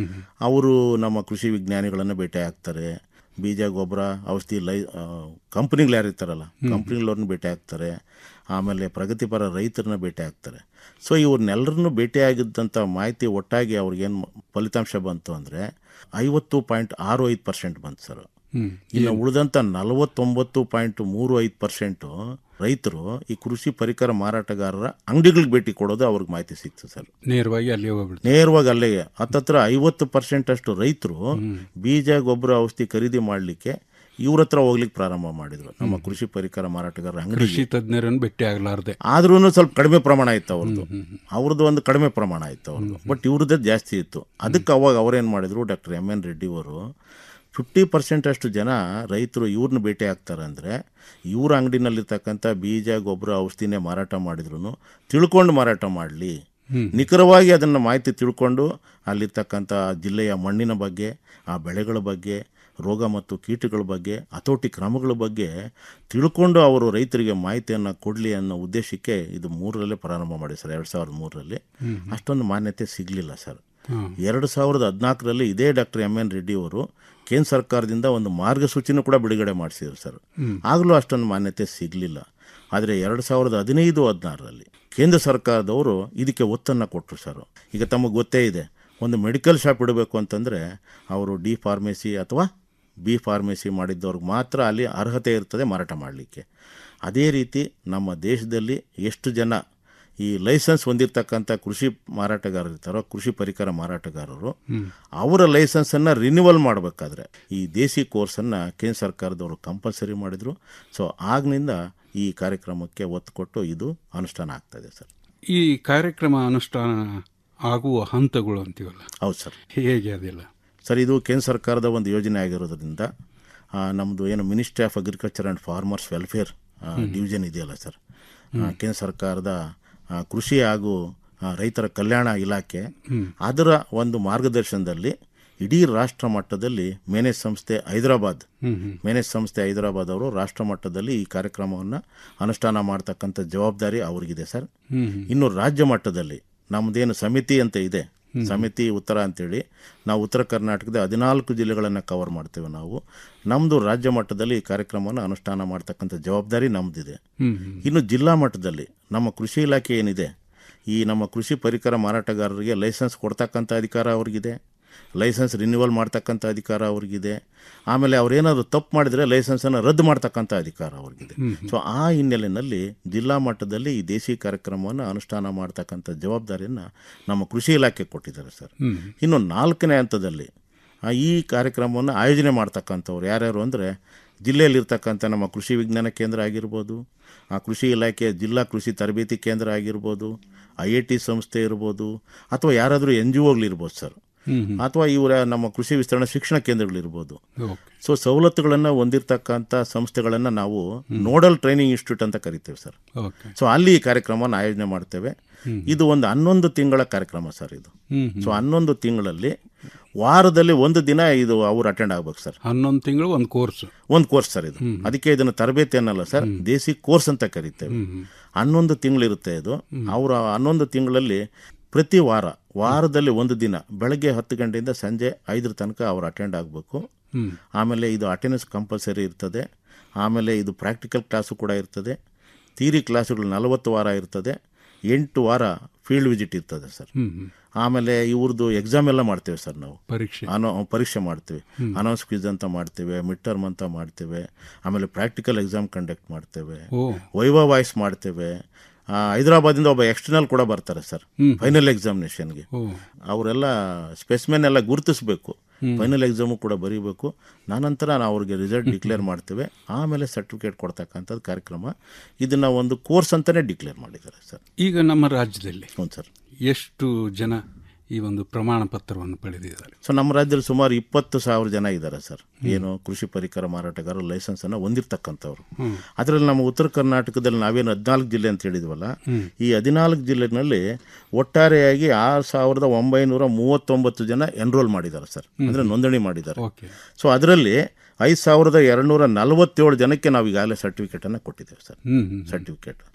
ಅವರು ನಮ್ಮ ಕೃಷಿ ವಿಜ್ಞಾನಿಗಳನ್ನು ಭೇಟಿ ಆಗ್ತಾರೆ ಬೀಜ ಗೊಬ್ಬರ ಔಷಧಿ ಲೈ ಕಂಪ್ನಿಗಳು ಯಾರು ಇರ್ತಾರಲ್ಲ ಕಂಪ್ನಿಗಳವ್ರನ್ನ ಭೇಟಿ ಆಗ್ತಾರೆ ಆಮೇಲೆ ಪ್ರಗತಿಪರ ರೈತರನ್ನ ಭೇಟಿ ಆಗ್ತಾರೆ ಸೊ ಇವ್ರನ್ನೆಲ್ಲರನ್ನು ಭೇಟಿಯಾಗಿದ್ದಂಥ ಮಾಹಿತಿ ಒಟ್ಟಾಗಿ ಅವ್ರಿಗೇನು ಫಲಿತಾಂಶ ಬಂತು ಅಂದರೆ ಐವತ್ತು ಪಾಯಿಂಟ್ ಆರು ಐದು ಪರ್ಸೆಂಟ್ ಬಂತು ಸರ್ ಹ್ಮ್. ಇನ್ನು ಉಳಿದಂಥ ನಲವತ್ತೊಂಬತ್ತು ಪಾಯಿಂಟ್ ಮೂರು ಐದು ಪರ್ಸೆಂಟು ರೈತರು ಈ ಕೃಷಿ ಪರಿಕರ ಮಾರಾಟಗಾರರ ಅಂಗಡಿಗಳಿಗೆ ಭೇಟಿ ಕೊಡೋದು ಅವ್ರಿಗೆ ಮಾಹಿತಿ ಸಿಕ್ತು ಸರ್ ನೇರವಾಗಿ ಅಲ್ಲಿ ಹೋಗ್ಬಿಡ್ತಾರೆ ನೇರವಾಗಿ ಅಲ್ಲೇ ಹತ್ತತ್ರ ಐವತ್ತು ಪರ್ಸೆಂಟ್ ಅಷ್ಟು ರೈತರು ಬೀಜ ಗೊಬ್ಬರ ಔಷಧಿ ಖರೀದಿ ಮಾಡಲಿಕ್ಕೆ ಇವ್ರ ಹತ್ರ ಹೋಗ್ಲಿಕ್ಕೆ ಪ್ರಾರಂಭ ಮಾಡಿದ್ರು ನಮ್ಮ ಕೃಷಿ ಪರಿಕರ ಮಾರಾಟಗಾರರ ಅಂಗಡಿ ಕೃಷಿ ತಜ್ಞರನ್ನು ಭೇಟಿ ಆಗಲಾರ್ದೆ ಆದ್ರೂ ಸ್ವಲ್ಪ ಕಡಿಮೆ ಪ್ರಮಾಣ ಇತ್ತು ಅವ್ರದ್ದು ಅವ್ರದ್ದು ಒಂದು ಕಡಿಮೆ ಪ್ರಮಾಣ ಇತ್ತು ಅವ್ರದ್ದು ಬಟ್ ಇವ್ರದ್ದೇ ಜಾಸ್ತಿ ಇತ್ತು ಅದಕ್ಕೆ ಅವಾಗ ಅವ್ರೇನು ಮಾಡಿದ್ರು ಡಾಕ್ಟರ್ ಎಮ್ ಎನ್ ರೆಡ್ಡಿ ಅವರು ಫಿಫ್ಟಿ ಪರ್ಸೆಂಟ್ ಅಷ್ಟು ಜನ ರೈತರು ಇವ್ರನ್ನ ಭೇಟಿ ಆಗ್ತಾರೆ ಅಂದರೆ ಇವ್ರ ಅಂಗಡಿನಲ್ಲಿರ್ತಕ್ಕಂಥ ಬೀಜ ಗೊಬ್ಬರ ಔಷಧಿನೇ ಮಾರಾಟ ಮಾಡಿದ್ರು ತಿಳ್ಕೊಂಡು ಮಾರಾಟ ಮಾಡಲಿ ನಿಖರವಾಗಿ ಅದನ್ನು ಮಾಹಿತಿ ತಿಳ್ಕೊಂಡು ಅಲ್ಲಿರ್ತಕ್ಕಂಥ ಜಿಲ್ಲೆಯ ಮಣ್ಣಿನ ಬಗ್ಗೆ ಆ ಬೆಳೆಗಳ ಬಗ್ಗೆ ರೋಗ ಮತ್ತು ಕೀಟಗಳ ಬಗ್ಗೆ ಹತೋಟಿ ಕ್ರಮಗಳ ಬಗ್ಗೆ ತಿಳ್ಕೊಂಡು ಅವರು ರೈತರಿಗೆ ಮಾಹಿತಿಯನ್ನು ಕೊಡಲಿ ಅನ್ನೋ ಉದ್ದೇಶಕ್ಕೆ ಇದು ಮೂರರಲ್ಲೇ ಪ್ರಾರಂಭ ಮಾಡಿ ಸರ್ ಎರಡು ಸಾವಿರದ ಮೂರರಲ್ಲಿ ಅಷ್ಟೊಂದು ಮಾನ್ಯತೆ ಸಿಗಲಿಲ್ಲ ಸರ್ ಎರಡು ಸಾವಿರದ ಹದಿನಾಲ್ಕರಲ್ಲಿ ಇದೇ ಡಾಕ್ಟರ್ ಎಮ್ ಎನ್ ರೆಡ್ಡಿ ಅವರು ಕೇಂದ್ರ ಸರ್ಕಾರದಿಂದ ಒಂದು ಮಾರ್ಗಸೂಚಿನೂ ಕೂಡ ಬಿಡುಗಡೆ ಮಾಡಿಸಿದ್ರು ಸರ್ ಆಗಲೂ ಅಷ್ಟೊಂದು ಮಾನ್ಯತೆ ಸಿಗಲಿಲ್ಲ ಆದರೆ ಎರಡು ಸಾವಿರದ ಹದಿನೈದು ಹದಿನಾರರಲ್ಲಿ ಕೇಂದ್ರ ಸರ್ಕಾರದವರು ಇದಕ್ಕೆ ಒತ್ತನ್ನು ಕೊಟ್ಟರು ಸರ್ ಈಗ ತಮಗೆ ಗೊತ್ತೇ ಇದೆ ಒಂದು ಮೆಡಿಕಲ್ ಶಾಪ್ ಇಡಬೇಕು ಅಂತಂದರೆ ಅವರು ಡಿ ಫಾರ್ಮೆಸಿ ಅಥವಾ ಬಿ ಫಾರ್ಮೆಸಿ ಮಾಡಿದ್ದವ್ರಿಗೆ ಮಾತ್ರ ಅಲ್ಲಿ ಅರ್ಹತೆ ಇರ್ತದೆ ಮಾರಾಟ ಮಾಡಲಿಕ್ಕೆ ಅದೇ ರೀತಿ ನಮ್ಮ ದೇಶದಲ್ಲಿ ಎಷ್ಟು ಜನ ಈ ಲೈಸೆನ್ಸ್ ಹೊಂದಿರತಕ್ಕಂಥ ಕೃಷಿ ಮಾರಾಟಗಾರರು ಇರ್ತಾರೋ ಕೃಷಿ ಪರಿಕರ ಮಾರಾಟಗಾರರು ಅವರ ಲೈಸೆನ್ಸನ್ನು ರಿನ್ಯೂವಲ್ ಮಾಡಬೇಕಾದ್ರೆ ಈ ದೇಸಿ ಕೋರ್ಸನ್ನು ಕೇಂದ್ರ ಸರ್ಕಾರದವರು ಕಂಪಲ್ಸರಿ ಮಾಡಿದರು ಸೊ ಆಗ್ನಿಂದ ಈ ಕಾರ್ಯಕ್ರಮಕ್ಕೆ ಒತ್ತು ಕೊಟ್ಟು ಇದು ಅನುಷ್ಠಾನ ಆಗ್ತದೆ ಸರ್ ಈ ಕಾರ್ಯಕ್ರಮ ಅನುಷ್ಠಾನ ಆಗುವ ಹಂತಗಳು ಅಂತೀವಲ್ಲ ಹೌದು ಸರ್ ಹೇಗೆ ಅದೆಲ್ಲ ಸರ್ ಇದು ಕೇಂದ್ರ ಸರ್ಕಾರದ ಒಂದು ಯೋಜನೆ ಆಗಿರೋದ್ರಿಂದ ಆ, ನಮ್ಮದು ಏನು ministry of agriculture and farmers welfare division ಇದೆಯಲ್ಲ ಸರ್ ಆ, ಕೇಂದ್ರ ಸರ್ಕಾರದ ಆ, ಕೃಷಿ ಹಾಗೂ ಆ, ರೈತರ ಕಲ್ಯಾಣ ಇಲಾಖೆ ಅದರ ಒಂದು ಮಾರ್ಗದರ್ಶನದಲ್ಲಿ ಇಡೀ ರಾಷ್ಟ್ರ ಮಟ್ಟದಲ್ಲಿ ಮೇನೇಜ್ ಸಂಸ್ಥೆ ಹೈದರಾಬಾದ್ ಮೇನೇಜ್ ಸಂಸ್ಥೆ ಹೈದರಾಬಾದ್ ಅವರು ರಾಷ್ಟ್ರ ಮಟ್ಟದಲ್ಲಿ ಈ ಕಾರ್ಯಕ್ರಮವನ್ನು ಅನುಷ್ಠಾನ ಮಾಡ್ತಕ್ಕಂಥ ಜವಾಬ್ದಾರಿ ಅವ್ರಿಗಿದೆ ಸರ್ ಇನ್ನು ರಾಜ್ಯ ಮಟ್ಟದಲ್ಲಿ ನಮ್ಮದೇನು ಸಮಿತಿ ಅಂತ ಇದೆ ಸಮಿತಿ ಉತ್ತರ ಅಂತೇಳಿ ನಾವು ಉತ್ತರ ಕರ್ನಾಟಕದ ಹದಿನಾಲ್ಕು ಜಿಲ್ಲೆಗಳನ್ನು ಕವರ್ ಮಾಡ್ತೇವೆ ನಾವು ನಮ್ಮದು ರಾಜ್ಯ ಮಟ್ಟದಲ್ಲಿ ಈ ಕಾರ್ಯಕ್ರಮವನ್ನು ಅನುಷ್ಠಾನ ಮಾಡ್ತಕ್ಕಂಥ ಜವಾಬ್ದಾರಿ ನಮ್ಮದಿದೆ ಇನ್ನು ಜಿಲ್ಲಾ ಮಟ್ಟದಲ್ಲಿ ನಮ್ಮ ಕೃಷಿ ಇಲಾಖೆ ಏನಿದೆ ಈ ನಮ್ಮ ಕೃಷಿ ಪರಿಕರ ಮಾರಾಟಗಾರರಿಗೆ ಲೈಸೆನ್ಸ್ ಕೊಡ್ತಕ್ಕಂಥ ಅಧಿಕಾರ ಅವ್ರಿಗಿದೆ ಲೈಸೆನ್ಸ್ ರಿನ್ಯೂವಲ್ ಮಾಡ್ತಕ್ಕಂಥ ಅಧಿಕಾರ ಅವ್ರಿಗಿದೆ ಆಮೇಲೆ ಅವ್ರೇನಾದ್ರು ತಪ್ಪು ಮಾಡಿದರೆ ಲೈಸೆನ್ಸನ್ನು ರದ್ದು ಮಾಡ್ತಕ್ಕಂಥ ಅಧಿಕಾರ ಅವ್ರಿಗಿದೆ ಸೊ ಆ ಹಿನ್ನೆಲೆಯಲ್ಲಿ ಜಿಲ್ಲಾ ಮಟ್ಟದಲ್ಲಿ ಈ ದೇಸಿ ಕಾರ್ಯಕ್ರಮವನ್ನು ಅನುಷ್ಠಾನ ಮಾಡ್ತಕ್ಕಂಥ ಜವಾಬ್ದಾರಿಯನ್ನು ನಮ್ಮ ಕೃಷಿ ಇಲಾಖೆ ಕೊಟ್ಟಿದ್ದಾರೆ ಸರ್ ಇನ್ನು ನಾಲ್ಕನೇ ಹಂತದಲ್ಲಿ ಆ, ಈ ಕಾರ್ಯಕ್ರಮವನ್ನು ಆಯೋಜನೆ ಮಾಡ್ತಕ್ಕಂಥವ್ರು ಯಾರ್ಯಾರು ಅಂದರೆ ಜಿಲ್ಲೆಯಲ್ಲಿರ್ತಕ್ಕಂಥ ನಮ್ಮ ಕೃಷಿ ವಿಜ್ಞಾನ ಕೇಂದ್ರ ಆಗಿರ್ಬೋದು ಆ ಕೃಷಿ ಇಲಾಖೆಯ ಜಿಲ್ಲಾ ಕೃಷಿ ತರಬೇತಿ ಕೇಂದ್ರ ಆಗಿರ್ಬೋದು ಐ ಐ ಟಿ ಸಂಸ್ಥೆ ಇರ್ಬೋದು ಅಥವಾ ಯಾರಾದರೂ ಎನ್ ಜಿ ಒಗಳಿರ್ಬೋದು ಸರ್ ಅಥವಾ ಇವರ ನಮ್ಮ ಕೃಷಿ ವಿಸ್ತರಣಾ ಶಿಕ್ಷಣ ಕೇಂದ್ರಗಳಿರ್ಬೋದು ಸೊ ಸವಲತ್ತುಗಳನ್ನು ಹೊಂದಿರತಕ್ಕಂಥ ಸಂಸ್ಥೆಗಳನ್ನು ನಾವು ನೋಡಲ್ ಟ್ರೈನಿಂಗ್ ಇನ್ಸ್ಟಿಟ್ಯೂಟ್ ಅಂತ ಕರಿತೇವೆ ಸರ್ ಓಕೆ ಸೊ ಅಲ್ಲಿ ಈ ಕಾರ್ಯಕ್ರಮವನ್ನು ಆಯೋಜನೆ ಮಾಡ್ತೇವೆ ಇದು ಒಂದು ಹನ್ನೊಂದು ತಿಂಗಳ ಕಾರ್ಯಕ್ರಮ ಸರ್ ಇದು ಹ್ಮ್, ಸೊ ಹನ್ನೊಂದು ತಿಂಗಳಲ್ಲಿ ವಾರದಲ್ಲಿ ಒಂದು ದಿನ ಇದು ಅವ್ರು ಅಟೆಂಡ್ ಆಗ್ಬೇಕು ಸರ್ ಹನ್ನೊಂದು ತಿಂಗಳು ಒಂದು ಕೋರ್ಸ್ ಒಂದು ಕೋರ್ಸ್ ಸರ್ ಇದು ಅದಕ್ಕೆ ಇದನ್ನು ತರಬೇತಿ ಅನ್ನಲ್ಲ ಸರ್ ದೇಸಿ ಕೋರ್ಸ್ ಅಂತ ಕರಿತೇವೆ ಹನ್ನೊಂದು ತಿಂಗಳಿರುತ್ತೆ ಇದು ಅವರ ಹನ್ನೊಂದು ತಿಂಗಳಲ್ಲಿ ಪ್ರತಿ ವಾರ ವಾರದಲ್ಲಿ ಒಂದು ದಿನ ಬೆಳಗ್ಗೆ ಹತ್ತು ಗಂಟೆಯಿಂದ ಸಂಜೆ ಐದರ ತನಕ ಅವ್ರು ಅಟೆಂಡ್ ಆಗಬೇಕು ಹ್ಮ್. ಆಮೇಲೆ ಇದು ಅಟೆಂಡೆನ್ಸ್ ಕಂಪಲ್ಸರಿ ಇರ್ತದೆ ಆಮೇಲೆ ಇದು ಪ್ರಾಕ್ಟಿಕಲ್ ಕ್ಲಾಸು ಕೂಡ ಇರ್ತದೆ ಥಿಯರಿ ಕ್ಲಾಸುಗಳು ನಲವತ್ತು ವಾರ ಇರ್ತದೆ ಎಂಟು ವಾರ ಫೀಲ್ಡ್ ವಿಸಿಟ್ ಇರ್ತದೆ ಸರ್ ಹ್ಮ್, ಹ್ಮ್. ಆಮೇಲೆ ಇವ್ರದ್ದು ಎಕ್ಸಾಮ್ ಎಲ್ಲ ಮಾಡ್ತೇವೆ ಸರ್ ನಾವು ಪರೀಕ್ಷೆ ಅನೋ ಪರೀಕ್ಷೆ ಮಾಡ್ತೀವಿ ಅನೌನ್ಸ್ ಕ್ವಿಜ್ ಅಂತ ಮಾಡ್ತೇವೆ ಮಿಡ್ ಟರ್ಮ್ ಅಂತ ಮಾಡ್ತೇವೆ ಆಮೇಲೆ ಪ್ರಾಕ್ಟಿಕಲ್ ಎಕ್ಸಾಮ್ ಕಂಡಕ್ಟ್ ಮಾಡ್ತೇವೆ ಓ. ವೈವಾ ವಾಯ್ಸ್ ಮಾಡ್ತೇವೆ ಆ, ಹೈದರಾಬಾದಿಂದ ಒಬ್ಬ ಎಕ್ಸ್ಟರ್ನಲ್ ಕೂಡ ಬರ್ತಾರೆ ಸರ್ ಹ್ಮ್. ಫೈನಲ್ ಎಕ್ಸಾಮಿನೇಷನ್ಗೆ ಓ. ಅವರೆಲ್ಲ ಸ್ಪೆಸಿಮೆನ್ ಎಲ್ಲ ಗುರುತಿಸ್ಬೇಕು ಫೈನಲ್ ಎಕ್ಸಾಮು ಕೂಡ ಬರೀಬೇಕು ನಾನಂತರ ನಾವು ಅವ್ರಿಗೆ ರಿಸಲ್ಟ್ ಡಿಕ್ಲೇರ್ ಮಾಡ್ತೇವೆ ಆಮೇಲೆ ಸರ್ಟಿಫಿಕೇಟ್ ಕೊಡ್ತಕ್ಕಂಥದ್ದು ಕಾರ್ಯಕ್ರಮ ಇದನ್ನು ಒಂದು ಕೋರ್ಸ್ ಅಂತಲೇ ಡಿಕ್ಲೇರ್ ಮಾಡಿದ್ದಾರೆ ಸರ್ ಈಗ ನಮ್ಮ ರಾಜ್ಯದಲ್ಲಿ ಹ್ಞೂ ಸರ್ ಎಷ್ಟು ಜನ ಈ ಒಂದು ಪ್ರಮಾಣ ಪತ್ರವನ್ನು ಪಡೆದಿದ್ದಾರೆ ಸೊ ನಮ್ಮ ರಾಜ್ಯದಲ್ಲಿ ಸುಮಾರು ಇಪ್ಪತ್ತು ಸಾವಿರ ಜನ ಇದ್ದಾರೆ ಸರ್ ಏನು ಕೃಷಿ ಪರಿಕರ ಮಾರಾಟಗಾರರು ಲೈಸೆನ್ಸ್ ಅನ್ನು ಹೊಂದಿರತಕ್ಕಂಥವ್ರು ಹ್ಮ್. ಅದರಲ್ಲಿ ನಮ್ಮ ಉತ್ತರ ಕರ್ನಾಟಕದಲ್ಲಿ ನಾವೇನು ಹದಿನಾಲ್ಕು ಜಿಲ್ಲೆ ಅಂತ ಹೇಳಿದ್ವಲ್ಲ ಹ್ಮ್. ಈ ಹದಿನಾಲ್ಕು ಜಿಲ್ಲೆನಲ್ಲಿ ಒಟ್ಟಾರೆಯಾಗಿ ಆರು ಸಾವಿರದ ಒಂಬೈನೂರ ಮೂವತ್ತೊಂಬತ್ತು ಜನ ಎನ್ರೋಲ್ ಮಾಡಿದ್ದಾರೆ ಸರ್ ಅಂದರೆ ನೋಂದಣಿ ಮಾಡಿದ್ದಾರೆ ಓಕೆ ಸೊ ಅದರಲ್ಲಿ ಐದು ಸಾವಿರದ ಎರಡುನೂರ ನಲವತ್ತೇಳು ಜನಕ್ಕೆ ನಾವು ಈಗಾಗಲೇ ಸರ್ಟಿಫಿಕೇಟನ್ನು ಕೊಟ್ಟಿದ್ದೇವೆ ಸರ್ ಹ್ಮ್ ಹ್ಮ್ ಸರ್ಟಿಫಿಕೇಟ್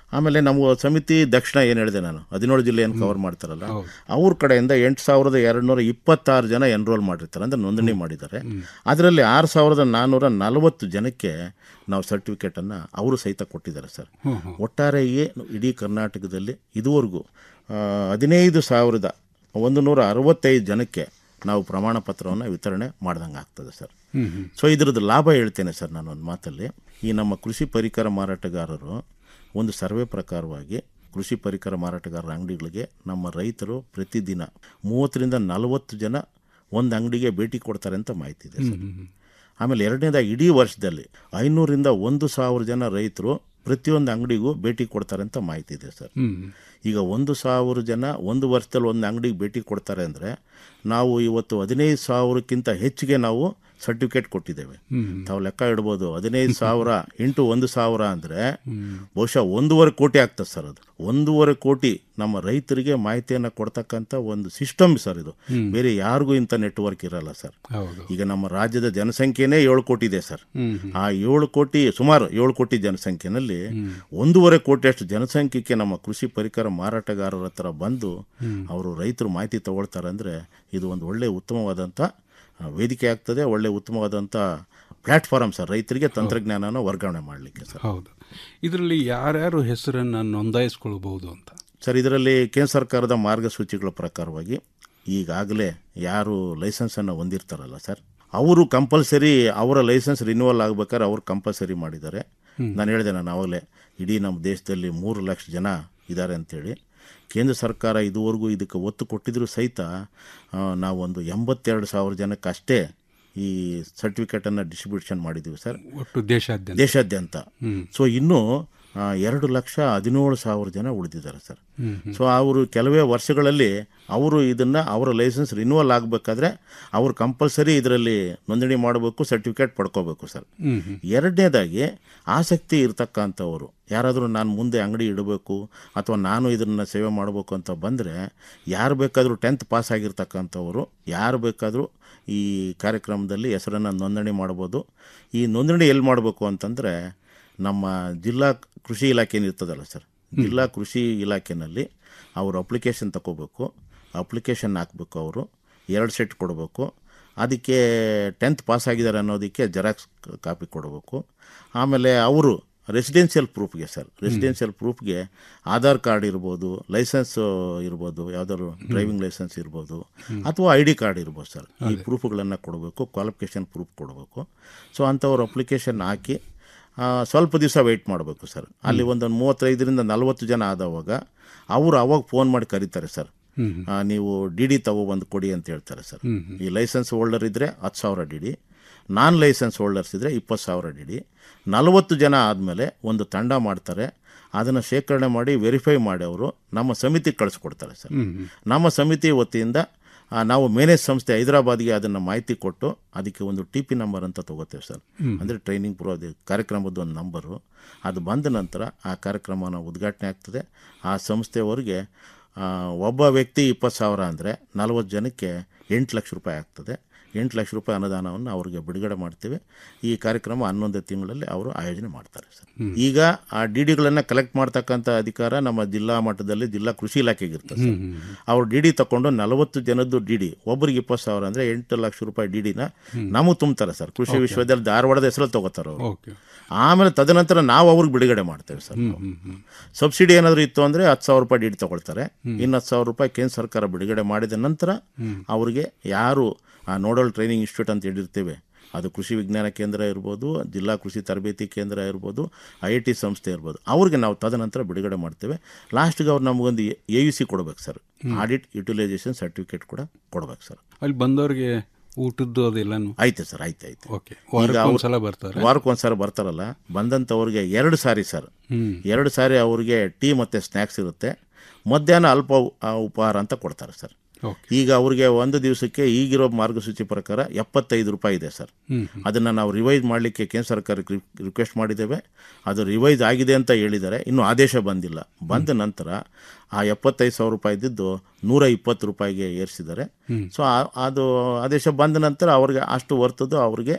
ಆಮೇಲೆ ನಮ್ಮ ಸಮಿತಿ ದಕ್ಷಿಣ ಏನು ಹೇಳಿದೆ ನಾನು ಹದಿನೇಳು ಜಿಲ್ಲೆಯನ್ನು ಕವರ್ ಮಾಡ್ತಾರಲ್ಲ ಅವ್ರ ಕಡೆಯಿಂದ ಎಂಟು ಸಾವಿರದ ಎರಡುನೂರ ಇಪ್ಪತ್ತಾರು ಜನ ಎನ್ರೋಲ್ ಮಾಡಿರ್ತಾರೆ ಅಂದರೆ ನೋಂದಣಿ ಮಾಡಿದ್ದಾರೆ ಅದರಲ್ಲಿ ಆರು ಸಾವಿರದ ನಾನ್ನೂರ ನಲವತ್ತು ಜನಕ್ಕೆ ನಾವು ಸರ್ಟಿಫಿಕೇಟನ್ನು ಅವರು ಸಹಿತ ಕೊಟ್ಟಿದ್ದಾರೆ ಸರ್ ಒಟ್ಟಾರೆಯೇ ಇಡೀ ಕರ್ನಾಟಕದಲ್ಲಿ ಇದುವರೆಗೂ ಆ, ಹದಿನೈದು ಸಾವಿರದ ಒಂದು ನೂರ ಅರವತ್ತೈದು ಜನಕ್ಕೆ ನಾವು ಪ್ರಮಾಣ ಪತ್ರವನ್ನು ವಿತರಣೆ ಮಾಡ್ದಂಗೆ ಆಗ್ತದೆ ಸರ್ ಸೊ ಇದ್ರದ್ದು ಲಾಭ ಹೇಳ್ತೇನೆ ಸರ್ ನಾನು ಒಂದು ಮಾತಲ್ಲಿ ಈ ನಮ್ಮ ಕೃಷಿ ಪರಿಕರ ಮಾರಾಟಗಾರರು ಒಂದು ಸರ್ವೆ ಪ್ರಕಾರವಾಗಿ ಕೃಷಿ ಪರಿಕರ ಮಾರಾಟಗಾರರ ಅಂಗಡಿಗಳಿಗೆ ನಮ್ಮ ರೈತರು ಪ್ರತಿದಿನ ಮೂವತ್ತರಿಂದ ನಲವತ್ತು ಜನ ಒಂದು ಅಂಗಡಿಗೆ ಭೇಟಿ ಕೊಡ್ತಾರೆ ಅಂತ ಮಾಹಿತಿ ಇದೆ ಸರ್ ಆಮೇಲೆ ಎರಡನೇದಾಗಿ ಇಡೀ ವರ್ಷದಲ್ಲಿ ಐನೂರಿಂದ ಒಂದು ಸಾವಿರ ಜನ ರೈತರು ಪ್ರತಿಯೊಂದು ಅಂಗಡಿಗೂ ಭೇಟಿ ಕೊಡ್ತಾರೆ ಅಂತ ಮಾಹಿತಿ ಇದೆ ಸರ್ ಈಗ ಒಂದು ಸಾವಿರ ಜನ ಒಂದು ವರ್ಷದಲ್ಲಿ ಒಂದು ಅಂಗಡಿಗೆ ಭೇಟಿ ಕೊಡ್ತಾರೆ ಅಂದರೆ ನಾವು ಇವತ್ತು ಹದಿನೈದು ಸಾವಿರಕ್ಕಿಂತ ಹೆಚ್ಚಿಗೆ ನಾವು ಸರ್ಟಿಫಿಕೇಟ್ ಕೊಟ್ಟಿದ್ದೇವೆ ತಾವು ಲೆಕ್ಕ ಇಡ್ಬೋದು ಹದಿನೈದು ಸಾವಿರ ಇಂಟು ಒಂದು ಸಾವಿರ ಅಂದರೆ ಬಹುಶಃ ಒಂದೂವರೆ ಕೋಟಿ ಆಗ್ತದೆ ಸರ್ ಅದು ಒಂದೂವರೆ ಕೋಟಿ ನಮ್ಮ ರೈತರಿಗೆ ಮಾಹಿತಿಯನ್ನು ಕೊಡ್ತಕ್ಕಂಥ ಒಂದು ಸಿಸ್ಟಮ್ ಸರ್ ಇದು ಹ್ಮ್. ಬೇರೆ ಯಾರಿಗೂ ಇಂಥ ನೆಟ್ವರ್ಕ್ ಇರಲ್ಲ ಸರ್ ಹೌದು ಈಗ ನಮ್ಮ ರಾಜ್ಯದ ಜನಸಂಖ್ಯೆನೇ ಏಳು ಕೋಟಿ ಇದೆ ಸರ್ ಹ್ಮ್, ಹ್ಮ್. ಆ ಏಳು ಕೋಟಿ ಸುಮಾರು ಏಳು ಕೋಟಿ ಜನಸಂಖ್ಯೆನಲ್ಲಿ ಒಂದೂವರೆ ಕೋಟಿಯಷ್ಟು ಜನಸಂಖ್ಯೆಗೆ ನಮ್ಮ ಕೃಷಿ ಪರಿಕರ ಮಾರಾಟಗಾರರ ಹತ್ರ ಬಂದು ಹ್ಮ್. ಅವರು ರೈತರು ಮಾಹಿತಿ ತಗೊಳ್ತಾರೆ ಅಂದರೆ ಇದು ಒಂದು ಒಳ್ಳೆ ಉತ್ತಮವಾದಂಥ ಆ, ವೇದಿಕೆ ಆಗ್ತದೆ ಒಳ್ಳೆ ಉತ್ತಮವಾದಂಥ ಪ್ಲಾಟ್ಫಾರ್ಮ್ ಸರ್ ರೈತರಿಗೆ ತಂತ್ರಜ್ಞಾನನ ವರ್ಗಾವಣೆ ಮಾಡಲಿಕ್ಕೆ ಸರ್ ಹೌದು ಇದರಲ್ಲಿ ಯಾರ್ಯಾರು ಹೆಸರನ್ನು ನೋಂದಾಯಿಸ್ಕೊಳ್ಬಹುದು ಅಂತ ಸರ್ ಇದರಲ್ಲಿ ಕೇಂದ್ರ ಸರ್ಕಾರದ ಮಾರ್ಗಸೂಚಿಗಳ ಪ್ರಕಾರವಾಗಿ ಈಗಾಗಲೇ ಯಾರು ಲೈಸೆನ್ಸನ್ನು ಹೊಂದಿರ್ತಾರಲ್ಲ ಸರ್ ಅವರು ಕಂಪಲ್ಸರಿ ಅವರ ಲೈಸೆನ್ಸ್ ರಿನ್ಯೂವಲ್ ಆಗ್ಬೇಕಾದ್ರೆ ಅವ್ರು ಕಂಪಲ್ಸರಿ ಮಾಡಿದ್ದಾರೆ ಹ್ಮ್. ನಾನು ಹೇಳಿದೆ ನಾನು ಆವಾಗಲೇ ಇಡೀ ನಮ್ಮ ದೇಶದಲ್ಲಿ ಮೂರು ಲಕ್ಷ ಜನ ಇದ್ದಾರೆ ಅಂತೇಳಿ ಕೇಂದ್ರ ಸರ್ಕಾರ ಇದುವರೆಗೂ ಇದಕ್ಕೆ ಒತ್ತು ಕೊಟ್ಟಿದ್ರು ಸಹಿತ ಆ, ನಾವೊಂದು ಎಂಬತ್ತೆರಡು ಸಾವಿರ ಜನಕ್ಕೆ ಅಷ್ಟೇ ಈ ಸರ್ಟಿಫಿಕೇಟನ್ನು ಡಿಸ್ಟ್ರಿಬ್ಯೂಷನ್ ಮಾಡಿದ್ದೀವಿ ಸರ್ ಒಟ್ಟು ದೇಶಾದ್ಯಂತ ದೇಶಾದ್ಯಂತ ಹ್ಮ್. ಸೊ ಇನ್ನೂ ಆ, ಎರಡು ಲಕ್ಷ ಹದಿನೇಳು ಸಾವಿರ ಜನ ಉಳಿದಿದ್ದಾರೆ ಸರ್ ಹ್ಮ್, ಹ್ಮ್. ಸೊ ಅವರು ಕೆಲವೇ ವರ್ಷಗಳಲ್ಲಿ ಅವರು ಇದನ್ನು ಅವರ ಲೈಸೆನ್ಸ್ ರಿನ್ಯೂವಲ್ ಆಗಬೇಕಾದ್ರೆ ಅವರು ಕಂಪಲ್ಸರಿ ಇದರಲ್ಲಿ ನೋಂದಣಿ ಮಾಡಬೇಕು ಸರ್ಟಿಫಿಕೇಟ್ ಪಡ್ಕೋಬೇಕು ಸರ್ ಹ್ಮ್, ಹ್ಮ್. ಎರಡನೇದಾಗಿ ಆಸಕ್ತಿ ಇರ್ತಕ್ಕಂಥವ್ರು ಯಾರಾದರೂ ನಾನು ಮುಂದೆ ಅಂಗಡಿ ಇಡಬೇಕು ಅಥವಾ ನಾನು ಇದನ್ನು ಸೇವೆ ಮಾಡಬೇಕು ಅಂತ ಬಂದರೆ ಯಾರು ಬೇಕಾದರೂ ಟೆಂತ್ ಪಾಸ್ ಆಗಿರ್ತಕ್ಕಂಥವ್ರು ಯಾರು ಬೇಕಾದರೂ ಈ ಕಾರ್ಯಕ್ರಮದಲ್ಲಿ ಹೆಸರನ್ನು ನೋಂದಣಿ ಮಾಡ್ಬೋದು ಈ ನೋಂದಣಿ ಎಲ್ಲಿ ಮಾಡಬೇಕು ಅಂತಂದರೆ ನಮ್ಮ ಜಿಲ್ಲಾ ಕೃಷಿ ಇಲಾಖೆ ಏನಿರ್ತದಲ್ಲ ಸರ್ ಜಿಲ್ಲಾ ಕೃಷಿ ಇಲಾಖೆನಲ್ಲಿ ಅವರು ಅಪ್ಲಿಕೇಶನ್ ತಗೋಬೇಕು ಅಪ್ಲಿಕೇಶನ್ ಹಾಕಬೇಕು ಅವರು ಎರಡು ಸೆಟ್ ಕೊಡಬೇಕು ಅದಕ್ಕೆ ಟೆಂತ್ ಪಾಸ್ ಆಗಿದ್ದಾರೆ ಅನ್ನೋದಕ್ಕೆ ಜೆರಾಕ್ಸ್ ಕಾಪಿ ಕೊಡಬೇಕು ಆಮೇಲೆ ಅವರು ರೆಸಿಡೆನ್ಷಿಯಲ್ ಪ್ರೂಫ್ಗೆ ಸರ್ ರೆಸಿಡೆನ್ಷಿಯಲ್ ಪ್ರೂಫ್ಗೆ ಆಧಾರ್ ಕಾರ್ಡ್ ಇರ್ಬೋದು ಲೈಸೆನ್ಸ್ ಇರ್ಬೋದು ಯಾವ್ದಾದ್ರು ಡ್ರೈವಿಂಗ್ ಲೈಸೆನ್ಸ್ ಇರ್ಬೋದು ಅಥವಾ ಐ ಡಿ ಕಾರ್ಡ್ ಇರ್ಬೋದು ಸರ್ ಈ ಪ್ರೂಫ್ಗಳನ್ನು ಕೊಡಬೇಕು ಕ್ವಾಲಿಫಿಕೇಷನ್ ಪ್ರೂಫ್ ಕೊಡಬೇಕು ಸೊ ಅಂಥವ್ರು ಅಪ್ಲಿಕೇಶನ್ ಹಾಕಿ ಆ, ಸ್ವಲ್ಪ ದಿವಸ ವೆಯ್ಟ್ ಮಾಡಬೇಕು ಸರ್ ಅಲ್ಲಿ ಒಂದು ಮೂವತ್ತೈದರಿಂದ ನಲವತ್ತು ಜನ ಆದವಾಗ ಅವರು ಅವಾಗ ಫೋನ್ ಮಾಡಿ ಕರೀತಾರೆ ಸರ್ ಹ್ಮ್. ಆ, ನೀವು ಡಿ ಡಿ ತಗೊಬಂದು ಕೊಡಿ ಅಂತ ಹೇಳ್ತಾರೆ ಸರ್ ಹ್ಮ್, ಹ್ಮ್. ಈ ಲೈಸೆನ್ಸ್ ಹೋಲ್ಡರ್ ಇದ್ದರೆ ಹತ್ತು ಸಾವಿರ D D non licence holders ಇದ್ದರೆ ಇಪ್ಪತ್ತು ಸಾವಿರ ಡಿ ಡಿ ನಲವತ್ತು ಜನ ಆದಮೇಲೆ ಒಂದು ತಂಡ ಮಾಡ್ತಾರೆ ಅದನ್ನು ಶೇಖರಣೆ ಮಾಡಿ ವೆರಿಫೈ ಮಾಡಿ ಅವರು ನಮ್ಮ ಸಮಿತಿಗೆ ಕಳಿಸ್ಕೊಡ್ತಾರೆ ಸರ್ ಹ್ಮ್, ಹ್ಮ್. ನಮ್ಮ ಸಮಿತಿ ವತಿಯಿಂದ ಆ, ನಾವು ಮೇನೇಜ್ ಸಂಸ್ಥೆ ಹೈದರಾಬಾದ್ಗೆ ಅದನ್ನು ಮಾಹಿತಿ ಕೊಟ್ಟು ಅದಕ್ಕೆ ಒಂದು ಟಿ ಪಿ ನಂಬರ್ ಅಂತ ತಗೋತೇವೆ ಸರ್ ಹ್ಮ್. ಅಂದರೆ ಟ್ರೈನಿಂಗ್ ಪ್ರೋ ಅದು ಕಾರ್ಯಕ್ರಮದ ಒಂದು ನಂಬರು ಅದು ಬಂದ ನಂತರ ಆ ಕಾರ್ಯಕ್ರಮನ ಉದ್ಘಾಟನೆ ಆಗ್ತದೆ ಆ ಸಂಸ್ಥೆಯವರಿಗೆ ಆ, ಒಬ್ಬ ವ್ಯಕ್ತಿ ಇಪ್ಪತ್ತು ಸಾವಿರ ಅಂದರೆ ನಲವತ್ತು ಜನಕ್ಕೆ ಎಂಟು ಲಕ್ಷ ರೂಪಾಯಿ ಆಗ್ತದೆ ಎಂಟು ಲಕ್ಷ ರೂಪಾಯಿ ಅನುದಾನವನ್ನು ಅವರಿಗೆ ಬಿಡುಗಡೆ ಮಾಡ್ತೀವಿ ಈ ಕಾರ್ಯಕ್ರಮ ಹನ್ನೊಂದು ತಿಂಗಳಲ್ಲಿ ಅವರು ಆಯೋಜನೆ ಮಾಡ್ತಾರೆ ಸರ್ ಹ್ಮ್. ಈಗ ಆ ಡಿ ಡಿಗಳನ್ನು ಕಲೆಕ್ಟ್ ಮಾಡ್ತಕ್ಕಂಥ ಅಧಿಕಾರ ನಮ್ಮ ಜಿಲ್ಲಾ ಮಟ್ಟದಲ್ಲಿ ಜಿಲ್ಲಾ ಕೃಷಿ ಇಲಾಖೆಗೆ ಇರ್ತದೆ ಸರ್ ಹ್ಮ್, ಹ್ಮ್. ಅವ್ರು ಡಿ ಡಿ ತಗೊಂಡು ನಲವತ್ತು ಜನದ್ದು ಡಿ ಡಿ ಒಬ್ಬರಿಗೆ ಇಪ್ಪತ್ತು ಸಾವಿರ ಅಂದರೆ ಎಂಟು ಲಕ್ಷ ರೂಪಾಯಿ ಡಿ ಡಿನ ನಮಗೆ ತುಂಬ್ತಾರೆ ಸರ್ ಕೃಷಿ Okay. ವಿಶ್ವವಿದ್ಯಾಲಯ ಧಾರವಾಡದ ಹೆಸರು ತಗೋತಾರೆ ಅವರು ಓಕೆ ಆಮೇಲೆ ತದನಂತರ ನಾವು ಅವ್ರಿಗೆ ಬಿಡುಗಡೆ ಮಾಡ್ತೇವೆ ಸರ್ ಹ್ಮ್, ನಾವು. ಹ್ಮ್, ಹ್ಮ್. ಸಬ್ಸಿಡಿ ಏನಾದರೂ ಇತ್ತು ಅಂದರೆ ಹತ್ತು ಸಾವಿರ ರೂಪಾಯಿ ಡಿ ಡಿ ತಗೊಳ್ತಾರೆ ಹ್ಮ್. ಇನ್ನು ಹತ್ತು ಸಾವಿರ ರೂಪಾಯಿ ಕೇಂದ್ರ ಸರ್ಕಾರ ಬಿಡುಗಡೆ ಮಾಡಿದ ನಂತರ ಹ್ಮ್. ಅವರಿಗೆ ಯಾರು ಆ ನೋಡಲ್ ಟ್ರೈನಿಂಗ್ ಇನ್ಸ್ಟಿಟ್ಯೂಟ್ ಅಂತ ಹೇಳಿರ್ತೇವೆ ಅದು ಕೃಷಿ ವಿಜ್ಞಾನ ಕೇಂದ್ರ ಇರ್ಬೋದು ಜಿಲ್ಲಾ ಕೃಷಿ ತರಬೇತಿ ಕೇಂದ್ರ ಇರ್ಬೋದು ಐ ಐ ಟಿ ಸಂಸ್ಥೆ ಇರ್ಬೋದು ಅವ್ರಿಗೆ ನಾವು ತದನಂತರ ಬಿಡುಗಡೆ ಮಾಡ್ತೇವೆ ಲಾಸ್ಟ್ಗೆ ಅವ್ರು ನಮಗೊಂದು ಎ ಯು ಸಿ ಕೊಡ್ಬೇಕು ಸರ್ ಆಡಿಟ್ ಯುಟಿಲೈಸೇಷನ್ ಸರ್ಟಿಫಿಕೇಟ್ ಕೂಡ ಕೊಡ್ಬೇಕು ಸರ್ ಅಲ್ಲಿ ಬಂದವ್ರಿಗೆ ಊಟದ್ದು ಅದೆಲ್ಲನು ಐತೆ ಸರ್ ಐತೆ ಐತೆ ಓಕೆ ಈಗ ವಾರಕ್ಕೆ ಅವ್ರು- ಒಂದ್ಸಲ ಬರ್ತಾರೆ ವಾರಕ್ಕೆ ಒಂದ್ಸಲ ಬರ್ತಾರಲ್ಲ ಬಂದಂಥವ್ರಿಗೆ ಎರಡು ಸಾರಿ ಸರ್ ಹ್ಮ್. ಎರಡು ಸಾರಿ ಅವ್ರಿಗೆ ಟೀ ಮತ್ತು ಸ್ನ್ಯಾಕ್ಸ್ ಇರುತ್ತೆ ಮಧ್ಯಾಹ್ನ ಅಲ್ಪ ಉ- ಆ, ಉಪಹಾರ ಅಂತ ಕೊಡ್ತಾರೆ ಸರ್ ಓಕೆ ಈಗ ಅವ್ರಿಗೆ ಒಂದು ದಿವಸಕ್ಕೆ ಈಗಿರೋ ಮಾರ್ಗಸೂಚಿ ಪ್ರಕಾರ ಎಪ್ಪತ್ತೈದು ರೂಪಾಯಿ ಇದೆ ಸರ್ ಹ್ಮ್, ಅದನ್ನು ನಾವು ರಿವೈಸ್ ಮಾಡಲಿಕ್ಕೆ ಕೇಂದ್ರ ಸರ್ಕಾರಕ್ಕೆ ರಿ- ರಿಕ್ವೆಸ್ಟ್ ಮಾಡಿದ್ದೇವೆ ಅದು ರಿವೈಸ್ ಆಗಿದೆ ಅಂತ ಹೇಳಿದ್ದಾರೆ ಇನ್ನೂ ಆದೇಶ ಬಂದಿಲ್ಲ ಬಂದ ನಂತರ ಆ ಎಪ್ಪತ್ತೈದು ಸಾವಿರ ರೂಪಾಯಿ ಇದ್ದಿದ್ದು ನೂರ ಇಪ್ಪತ್ತು ರೂಪಾಯಿಗೆ ಏರಿಸಿದ್ದಾರೆ ಹ್ಮ್. ಸೊ ಆ- ಅದು ಆದೇಶ ಬಂದ ನಂತರ ಅವ್ರಿಗೆ ಅಷ್ಟು ವರ್ತದ್ದು ಅವ್ರಿಗೆ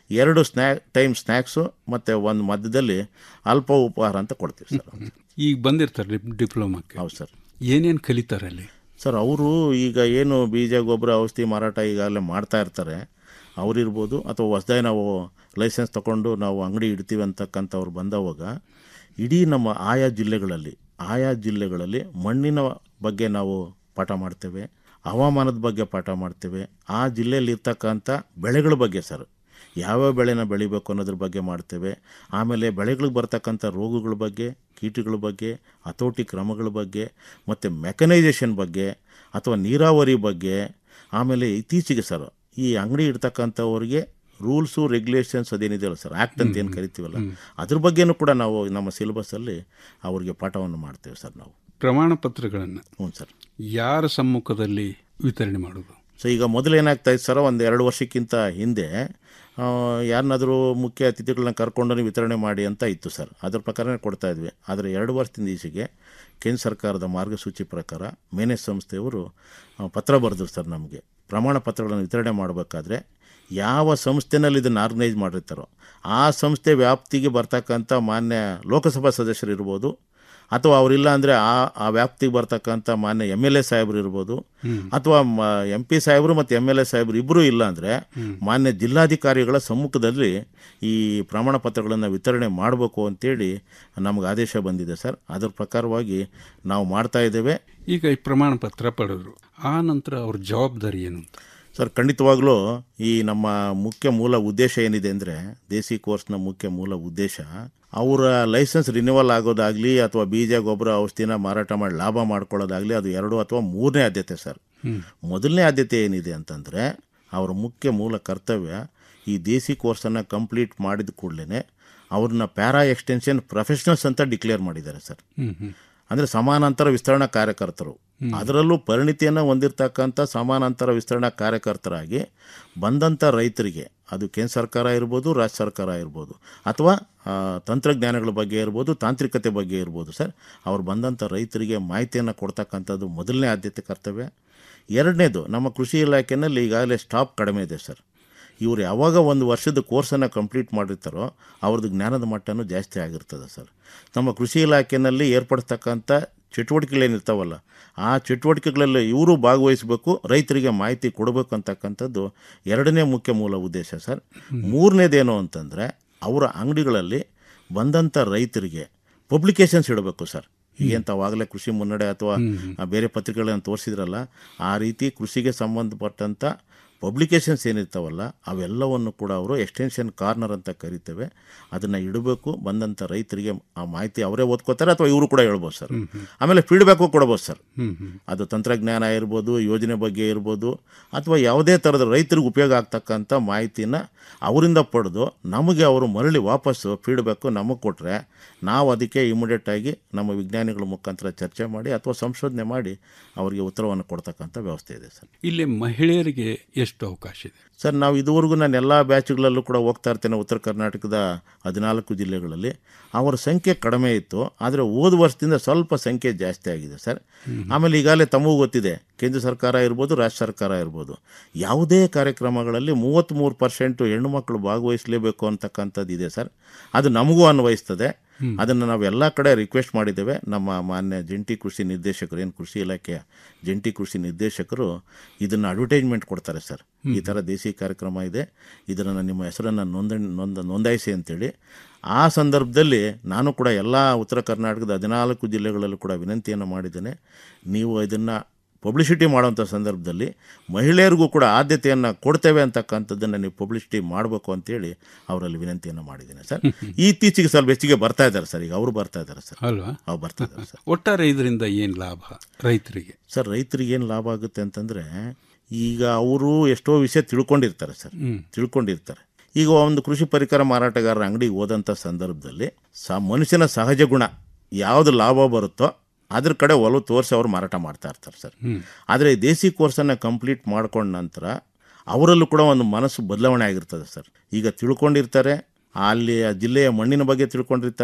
ಎರಡು ಸ್ನ್ಯಾಕ್ ಟೈಮ್ ಸ್ನ್ಯಾಕ್ಸು ಮತ್ತು ಒಂದು ಮಧ್ಯದಲ್ಲಿ ಅಲ್ಪ ಉಪಹಾರ ಅಂತ ಕೊಡ್ತೀವಿ ಸರ್ ಈಗ ಬಂದಿರ್ತಾರೆ ಡಿಪ್ಲೊಮಾಕ್ಕೆ ಹೌದು ಸರ್ ಏನೇನು ಕಲಿತಾರೆ ಅಲ್ಲಿ ಸರ್ ಅವರು ಈಗ ಏನು ಬೀಜ ಗೊಬ್ಬರ ಔಷಧಿ ಮಾರಾಟ ಈಗಾಗಲೇ ಮಾಡ್ತಾ ಇರ್ತಾರೆ ಅವರಿರ್ಬೋದು ಅಥವಾ ಹೊಸದಾಗಿ ನಾವು ಲೈಸೆನ್ಸ್ ತಗೊಂಡು ನಾವು ಅಂಗಡಿ ಇಡ್ತೀವಿ ಅಂತಕ್ಕಂಥವ್ರು ಬಂದವಾಗ ಇಡೀ ನಮ್ಮ ಆಯಾ ಜಿಲ್ಲೆಗಳಲ್ಲಿ ಆಯಾ ಜಿಲ್ಲೆಗಳಲ್ಲಿ ಮಣ್ಣಿನ ಬಗ್ಗೆ ನಾವು ಪಾಠ ಮಾಡ್ತೇವೆ ಹವಾಮಾನದ ಬಗ್ಗೆ ಪಾಠ ಮಾಡ್ತೇವೆ ಆ ಜಿಲ್ಲೆಯಲ್ಲಿ ಇರ್ತಕ್ಕಂಥ ಬೆಳೆಗಳ ಬಗ್ಗೆ ಸರ್ ಯಾವ್ಯಾವ ಬೆಳೆನ ಬೆಳಿಬೇಕು ಅನ್ನೋದ್ರ ಬಗ್ಗೆ ಮಾಡ್ತೇವೆ ಆಮೇಲೆ ಬೆಳೆಗಳಿಗೆ ಬರ್ತಕ್ಕಂಥ ರೋಗಗಳ ಬಗ್ಗೆ ಕೀಟಗಳ ಬಗ್ಗೆ ಹತೋಟಿ ಕ್ರಮಗಳ ಬಗ್ಗೆ ಮತ್ತು ಮೆಕನೈಸೇಷನ್ ಬಗ್ಗೆ ಅಥವಾ ನೀರಾವರಿ ಬಗ್ಗೆ ಆಮೇಲೆ ಇತ್ತೀಚೆಗೆ ಸರ್ ಈ ಅಂಗಡಿ ಇಡ್ತಕ್ಕಂಥವ್ರಿಗೆ ರೂಲ್ಸು ರೆಗ್ಯುಲೇಷನ್ಸ್ ಅದೇನಿದೆಯಲ್ಲ ಸರ್ ಆ್ಯಕ್ಟ್ ಅಂತ ಏನು ಕರಿತೀವಲ್ಲ ಅದ್ರ ಬಗ್ಗೆನೂ ಕೂಡ ನಾವು ನಮ್ಮ ಸಿಲೆಬಸ್ಸಲ್ಲಿ ಅವರಿಗೆ ಪಾಠವನ್ನು ಮಾಡ್ತೇವೆ ಸರ್ ನಾವು ಪ್ರಮಾಣ ಪತ್ರಗಳನ್ನು ಹ್ಞೂ ಸರ್ ಯಾರ ಸಮ್ಮುಖದಲ್ಲಿ ವಿತರಣೆ ಮಾಡೋದು ಸೊ ಈಗ ಮೊದಲು ಏನಾಗ್ತಾ ಇತ್ತು ಸರ್ ಒಂದು ಎರಡು ವರ್ಷಕ್ಕಿಂತ ಹಿಂದೆ ಯಾರನ್ನಾದರೂ ಮುಖ್ಯ ಅತಿಥಿಗಳನ್ನ ಕರ್ಕೊಂಡು ವಿತರಣೆ ಮಾಡಿ ಅಂತ ಇತ್ತು ಸರ್ ಅದ್ರ ಪ್ರಕಾರನೇ ಕೊಡ್ತಾ ಇದ್ವಿ ಆದರೆ ಎರಡು ವರ್ಷದಿಂದ ಈಚೆಗೆ ಕೇಂದ್ರ ಸರ್ಕಾರದ ಮಾರ್ಗಸೂಚಿ ಪ್ರಕಾರ ಮೇನೆ ಸಂಸ್ಥೆಯವರು ಆ, ಪತ್ರ ಬರೆದ್ರು ಸರ್ ನಮಗೆ ಪ್ರಮಾಣ ಪತ್ರಗಳನ್ನು ವಿತರಣೆ ಮಾಡಬೇಕಾದ್ರೆ ಯಾವ ಸಂಸ್ಥೆನಲ್ಲಿ ಇದನ್ನು ಆರ್ಗನೈಸ್ ಮಾಡಿರ್ತಾರೋ ಆ ಸಂಸ್ಥೆ ವ್ಯಾಪ್ತಿಗೆ ಬರ್ತಕ್ಕಂಥ ಮಾನ್ಯ ಲೋಕಸಭಾ ಸದಸ್ಯರು ಇರ್ಬೋದು ಅಥವಾ ಅವರಿಲ್ಲ ಅಂದರೆ ಆ ಆ ವ್ಯಾಪ್ತಿಗೆ ಬರ್ತಕ್ಕಂಥ ಮಾನ್ಯ ಎಮ್ ಎಲ್ ಎ ಸಾಹೇಬರು ಇರ್ಬೋದು ಅಥವಾ ಎಂ ಪಿ ಸಾಹೇಬರು ಮತ್ತು ಎಮ್ ಎಲ್ ಎ ಸಾಹೇಬರು ಇಬ್ಬರೂ ಇಲ್ಲ ಅಂದರೆ ಮಾನ್ಯ ಜಿಲ್ಲಾಧಿಕಾರಿಗಳ ಸಮ್ಮುಖದಲ್ಲಿ ಈ ಪ್ರಮಾಣ ಪತ್ರಗಳನ್ನು ವಿತರಣೆ ಮಾಡಬೇಕು ಅಂತೇಳಿ ನಮಗೆ ಆದೇಶ ಬಂದಿದೆ ಸರ್ ಅದರ ಪ್ರಕಾರವಾಗಿ ನಾವು ಮಾಡ್ತಾ ಇದ್ದೇವೆ ಈಗ ಈ ಪ್ರಮಾಣ ಪತ್ರ ಪಡೆದ್ರು ಆ ನಂತರ ಅವ್ರ ಜವಾಬ್ದಾರಿ ಏನು ಅಂತ ಸರ್ ಖಂಡಿತವಾಗ್ಲೂ ಈ ನಮ್ಮ ಮುಖ್ಯ ಮೂಲ ಉದ್ದೇಶ ಏನಿದೆ ಅಂದರೆ ದೇಸಿ ಕೋರ್ಸ್ನ ಮುಖ್ಯ ಮೂಲ ಉದ್ದೇಶ ಅವರ ಲೈಸೆನ್ಸ್ ರಿನ್ಯೂವಲ್ ಆಗೋದಾಗಲಿ ಅಥವಾ ಬೀಜ ಗೊಬ್ಬರ ಔಷಧಿನ ಮಾರಾಟ ಮಾಡಿ ಲಾಭ ಮಾಡ್ಕೊಳ್ಳೋದಾಗಲಿ ಅದು ಎರಡು ಅಥವಾ ಮೂರನೇ ಆದ್ಯತೆ ಸರ್ ಮೊದಲನೇ ಆದ್ಯತೆ ಏನಿದೆ ಅಂತಂದರೆ ಅವರ ಮುಖ್ಯ ಮೂಲ ಕರ್ತವ್ಯ ಈ ದೇಸಿ ಕೋರ್ಸನ್ನು ಕಂಪ್ಲೀಟ್ ಮಾಡಿದ ಕೂಡಲೇ ಅವ್ರನ್ನ ಪ್ಯಾರಾ ಎಕ್ಸ್ಟೆನ್ಷನ್ ಪ್ರೊಫೆಷನಲ್ಸ್ ಅಂತ ಡಿಕ್ಲೇರ್ ಮಾಡಿದ್ದಾರೆ ಸರ್ ಅಂದರೆ ಸಮಾನಾಂತರ ವಿಸ್ತರಣಾ ಕಾರ್ಯಕರ್ತರು ಅದರಲ್ಲೂ ಪರಿಣಿತಿಯನ್ನು ಹೊಂದಿರತಕ್ಕಂಥ ಸಮಾನಾಂತರ ವಿಸ್ತರಣಾ ಕಾರ್ಯಕರ್ತರಾಗಿ ಬಂದಂಥ ರೈತರಿಗೆ ಅದು ಕೇಂದ್ರ ಸರ್ಕಾರ ಇರ್ಬೋದು ರಾಜ್ಯ ಸರ್ಕಾರ ಇರ್ಬೋದು ಅಥವಾ ಆ, ತಂತ್ರಜ್ಞಾನಗಳ ಬಗ್ಗೆ ಇರ್ಬೋದು ತಾಂತ್ರಿಕತೆ ಬಗ್ಗೆ ಇರ್ಬೋದು ಸರ್ ಅವ್ರು ಬಂದಂಥ ರೈತರಿಗೆ ಮಾಹಿತಿಯನ್ನು ಕೊಡ್ತಕ್ಕಂಥದ್ದು ಮೊದಲನೇ ಆದ್ಯತೆ ಕರ್ತವ್ಯ ಎರಡನೇದು ನಮ್ಮ ಕೃಷಿ ಇಲಾಖೆಯಲ್ಲಿ ಈಗಾಗಲೇ ಸ್ಟಾಪ್ ಕಡಿಮೆ ಇದೆ ಸರ್ ಇವರು ಯಾವಾಗ ಒಂದು ವರ್ಷದ ಕೋರ್ಸನ್ನು ಕಂಪ್ಲೀಟ್ ಮಾಡಿರ್ತಾರೋ ಅವ್ರದ್ದು ಜ್ಞಾನದ ಮಟ್ಟನೂ ಜಾಸ್ತಿ ಆಗಿರ್ತದೆ ಸರ್ ನಮ್ಮ ಕೃಷಿ ಇಲಾಖೆಯಲ್ಲಿ ಏರ್ಪಡಿಸ್ತಕ್ಕಂಥ ಚಟುವಟಿಕೆಗಳೇನಿರ್ತಾವಲ್ಲ ಆ ಚಟುವಟಿಕೆಗಳಲ್ಲಿ ಇವರು ಭಾಗವಹಿಸಬೇಕು ರೈತರಿಗೆ ಮಾಹಿತಿ ಕೊಡಬೇಕು ಅಂತಕ್ಕಂಥದ್ದು ಎರಡನೇ ಮುಖ್ಯ ಮೂಲ ಉದ್ದೇಶ ಸರ್ ಮೂರನೇದೇನು ಅಂತಂದರೆ ಅವರ ಅಂಗಡಿಗಳಲ್ಲಿ ಬಂದಂಥ ರೈತರಿಗೆ ಪಬ್ಲಿಕೇಶನ್ಸ್ ಇಡಬೇಕು ಸರ್ ಈಗೇನು ತಾವಾಗಲೇ ಕೃಷಿ ಮುನ್ನಡೆ ಅಥವಾ ಆ ಬೇರೆ ಪತ್ರಿಕೆಗಳನ್ನು ತೋರಿಸಿದ್ರಲ್ಲ ಆ ರೀತಿ ಕೃಷಿಗೆ ಸಂಬಂಧಪಟ್ಟಂಥ ಪಬ್ಲಿಕೇಶನ್ಸ್ ಏನಿರ್ತಾವಲ್ಲ ಅವೆಲ್ಲವನ್ನು ಕೂಡ ಅವರು ಎಕ್ಸ್ಟೆನ್ಷನ್ ಕಾರ್ನರ್ ಅಂತ ಕರಿತೇವೆ ಅದನ್ನು ಇಡಬೇಕು ಬಂದಂಥ ರೈತರಿಗೆ ಆ ಮಾಹಿತಿ ಅವರೇ ಓದ್ಕೋತಾರೆ ಅಥವಾ ಇವರು ಕೂಡ ಹೇಳ್ಬೋದು ಸರ್ ಆಮೇಲೆ ಫೀಡ್ಬ್ಯಾಕು ಕೊಡ್ಬೋದು ಸರ್ ಅದು ತಂತ್ರಜ್ಞಾನ ಇರ್ಬೋದು ಯೋಜನೆ ಬಗ್ಗೆ ಇರ್ಬೋದು ಅಥವಾ ಯಾವುದೇ ಥರದ ರೈತರಿಗೆ ಉಪಯೋಗ ಆಗ್ತಕ್ಕಂಥ ಮಾಹಿತಿನ ಅವರಿಂದ ಪಡೆದು ನಮಗೆ ಅವರು ಮರಳಿ ವಾಪಸ್ಸು ಫೀಡ್ಬ್ಯಾಕು ನಮಗೆ ಕೊಟ್ಟರೆ ನಾವು ಅದಕ್ಕೆ ಇಮಿಡಿಯೇಟ್ ಆಗಿ ನಮ್ಮ ವಿಜ್ಞಾನಿಗಳ ಮುಖಾಂತರ ಚರ್ಚೆ ಮಾಡಿ ಅಥವಾ ಸಂಶೋಧನೆ ಮಾಡಿ ಅವರಿಗೆ ಉತ್ತರವನ್ನು ಕೊಡ್ತಕ್ಕಂಥ ವ್ಯವಸ್ಥೆ ಇದೆ ಸರ್ ಇಲ್ಲಿ ಮಹಿಳೆಯರಿಗೆ ಎಷ್ಟು ಅವಕಾಶ ಇದೆ ಸರ್ ನಾವು ಇದುವರೆಗೂ ನಾನು ಎಲ್ಲ ಬ್ಯಾಚ್ಗಳಲ್ಲೂ ಕೂಡ ಹೋಗ್ತಾ ಇರ್ತೇನೆ ಉತ್ತರ ಕರ್ನಾಟಕದ ಹದಿನಾಲ್ಕು ಜಿಲ್ಲೆಗಳಲ್ಲಿ ಅವರ ಸಂಖ್ಯೆ ಕಡಿಮೆ ಇತ್ತು ಆದರೆ ಹೋದ ವರ್ಷದಿಂದ ಸ್ವಲ್ಪ ಸಂಖ್ಯೆ ಜಾಸ್ತಿ ಆಗಿದೆ ಸರ್ ಆಮೇಲೆ ಈಗಾಗಲೇ ತಮಗೂ ಗೊತ್ತಿದೆ ಕೇಂದ್ರ ಸರ್ಕಾರ ಇರ್ಬೋದು ರಾಜ್ಯ ಸರ್ಕಾರ ಇರ್ಬೋದು ಯಾವುದೇ ಕಾರ್ಯಕ್ರಮಗಳಲ್ಲಿ ಮೂವತ್ತ್ಮೂರು ಪರ್ಸೆಂಟು ಹೆಣ್ಣು ಮಕ್ಕಳು ಭಾಗವಹಿಸಲೇಬೇಕು ಅಂತಕ್ಕಂಥದ್ದು ಇದೆ ಸರ್ ಅದು ನಮಗೂ ಅನ್ವಯಿಸ್ತದೆ ಅದನ್ನು ನಾವು ಎಲ್ಲ ಕಡೆ ರಿಕ್ವೆಸ್ಟ್ ಮಾಡಿದ್ದೇವೆ ನಮ್ಮ ಮಾನ್ಯ ಜಂಟಿ ಕೃಷಿ ನಿರ್ದೇಶಕರು ಏನು ಕೃಷಿ ಇಲಾಖೆಯ ಜಂಟಿ ಕೃಷಿ ನಿರ್ದೇಶಕರು ಇದನ್ನು ಅಡ್ವರ್ಟೈಸ್ಮೆಂಟ್ ಕೊಡ್ತಾರೆ ಸರ್ ಈ ಥರ ದೇಸಿ ಕಾರ್ಯಕ್ರಮ ಇದೆ ಇದನ್ನು ನಿಮ್ಮ ಹೆಸರನ್ನು ನೋಂದಣಿ ನೋಂದ ನೋಂದಾಯಿಸಿ ಅಂತೇಳಿ ಆ ಸಂದರ್ಭದಲ್ಲಿ ನಾನು ಕೂಡ ಎಲ್ಲ ಉತ್ತರ ಕರ್ನಾಟಕದ ಹದಿನಾಲ್ಕು ಜಿಲ್ಲೆಗಳಲ್ಲೂ ಕೂಡ ವಿನಂತಿಯನ್ನು ಮಾಡಿದ್ದೇನೆ ನೀವು ಇದನ್ನು ಪಬ್ಲಿಸಿಟಿ ಮಾಡುವಂಥ ಸಂದರ್ಭದಲ್ಲಿ ಮಹಿಳೆಯರಿಗೂ ಕೂಡ ಆದ್ಯತೆಯನ್ನು ಕೊಡ್ತೇವೆ ಅಂತಕ್ಕಂಥದ್ದನ್ನು ನೀವು ಪಬ್ಲಿಸಿಟಿ ಮಾಡಬೇಕು ಅಂತೇಳಿ ಅವರಲ್ಲಿ ವಿನಂತಿಯನ್ನು ಮಾಡಿದ್ದೇನೆ ಸರ್ ಇತ್ತೀಚೆಗೆ ಸ್ವಲ್ಪ ಹೆಚ್ಚಿಗೆ ಬರ್ತಾ ಇದ್ದಾರೆ ಸರ್ ಈಗ ಅವರು ಬರ್ತಾ ಇದ್ದಾರೆ ಸರ್ ಅಲ್ವಾ ಅವ್ರು ಬರ್ತಾ ಇದ್ದಾರೆ ಸರ್ ಒಟ್ಟಾರೆ ಇದರಿಂದ ಏನು ಲಾಭ ರೈತರಿಗೆ ಸರ್ ರೈತರಿಗೆ ಏನು ಲಾಭ ಆಗುತ್ತೆ ಅಂತಂದರೆ ಈಗ ಅವರು ಎಷ್ಟೋ ವಿಷಯ ತಿಳ್ಕೊಂಡಿರ್ತಾರೆ ಸರ್ ಹ್ಮ್. ತಿಳ್ಕೊಂಡಿರ್ತಾರೆ ಈಗ ಒಂದು ಕೃಷಿ ಪರಿಕರ ಮಾರಾಟಗಾರರ ಅಂಗಡಿಗೆ ಹೋದಂಥ ಸಂದರ್ಭದಲ್ಲಿ ಸ ಮನುಷ್ಯನ ಸಹಜ ಗುಣ ಯಾವುದು ಲಾಭ ಬರುತ್ತೋ ಅದ್ರ ಕಡೆ ಒಲವು ತೋರಿಸಿ ಅವರು ಮಾರಾಟ ಮಾಡ್ತಾ ಇರ್ತಾರೆ ಸರ್ ಹ್ಮ್. ಆದರೆ ದೇಸಿ ಕೋರ್ಸನ್ನು ಕಂಪ್ಲೀಟ್ ಮಾಡ್ಕೊಂಡ ನಂತರ ಅವರಲ್ಲೂ ಕೂಡ ಒಂದು ಮನಸ್ಸು ಬದಲಾವಣೆ ಆಗಿರ್ತದೆ ಸರ್ ಈಗ ತಿಳ್ಕೊಂಡಿರ್ತಾರೆ ಅಲ್ಲಿ ಆ ಜಿಲ್ಲೆಯ ಮಣ್ಣಿನ ಬಗ್ಗೆ ತಿಳ್ಕೊಂಡಿರ್ತಾರೆ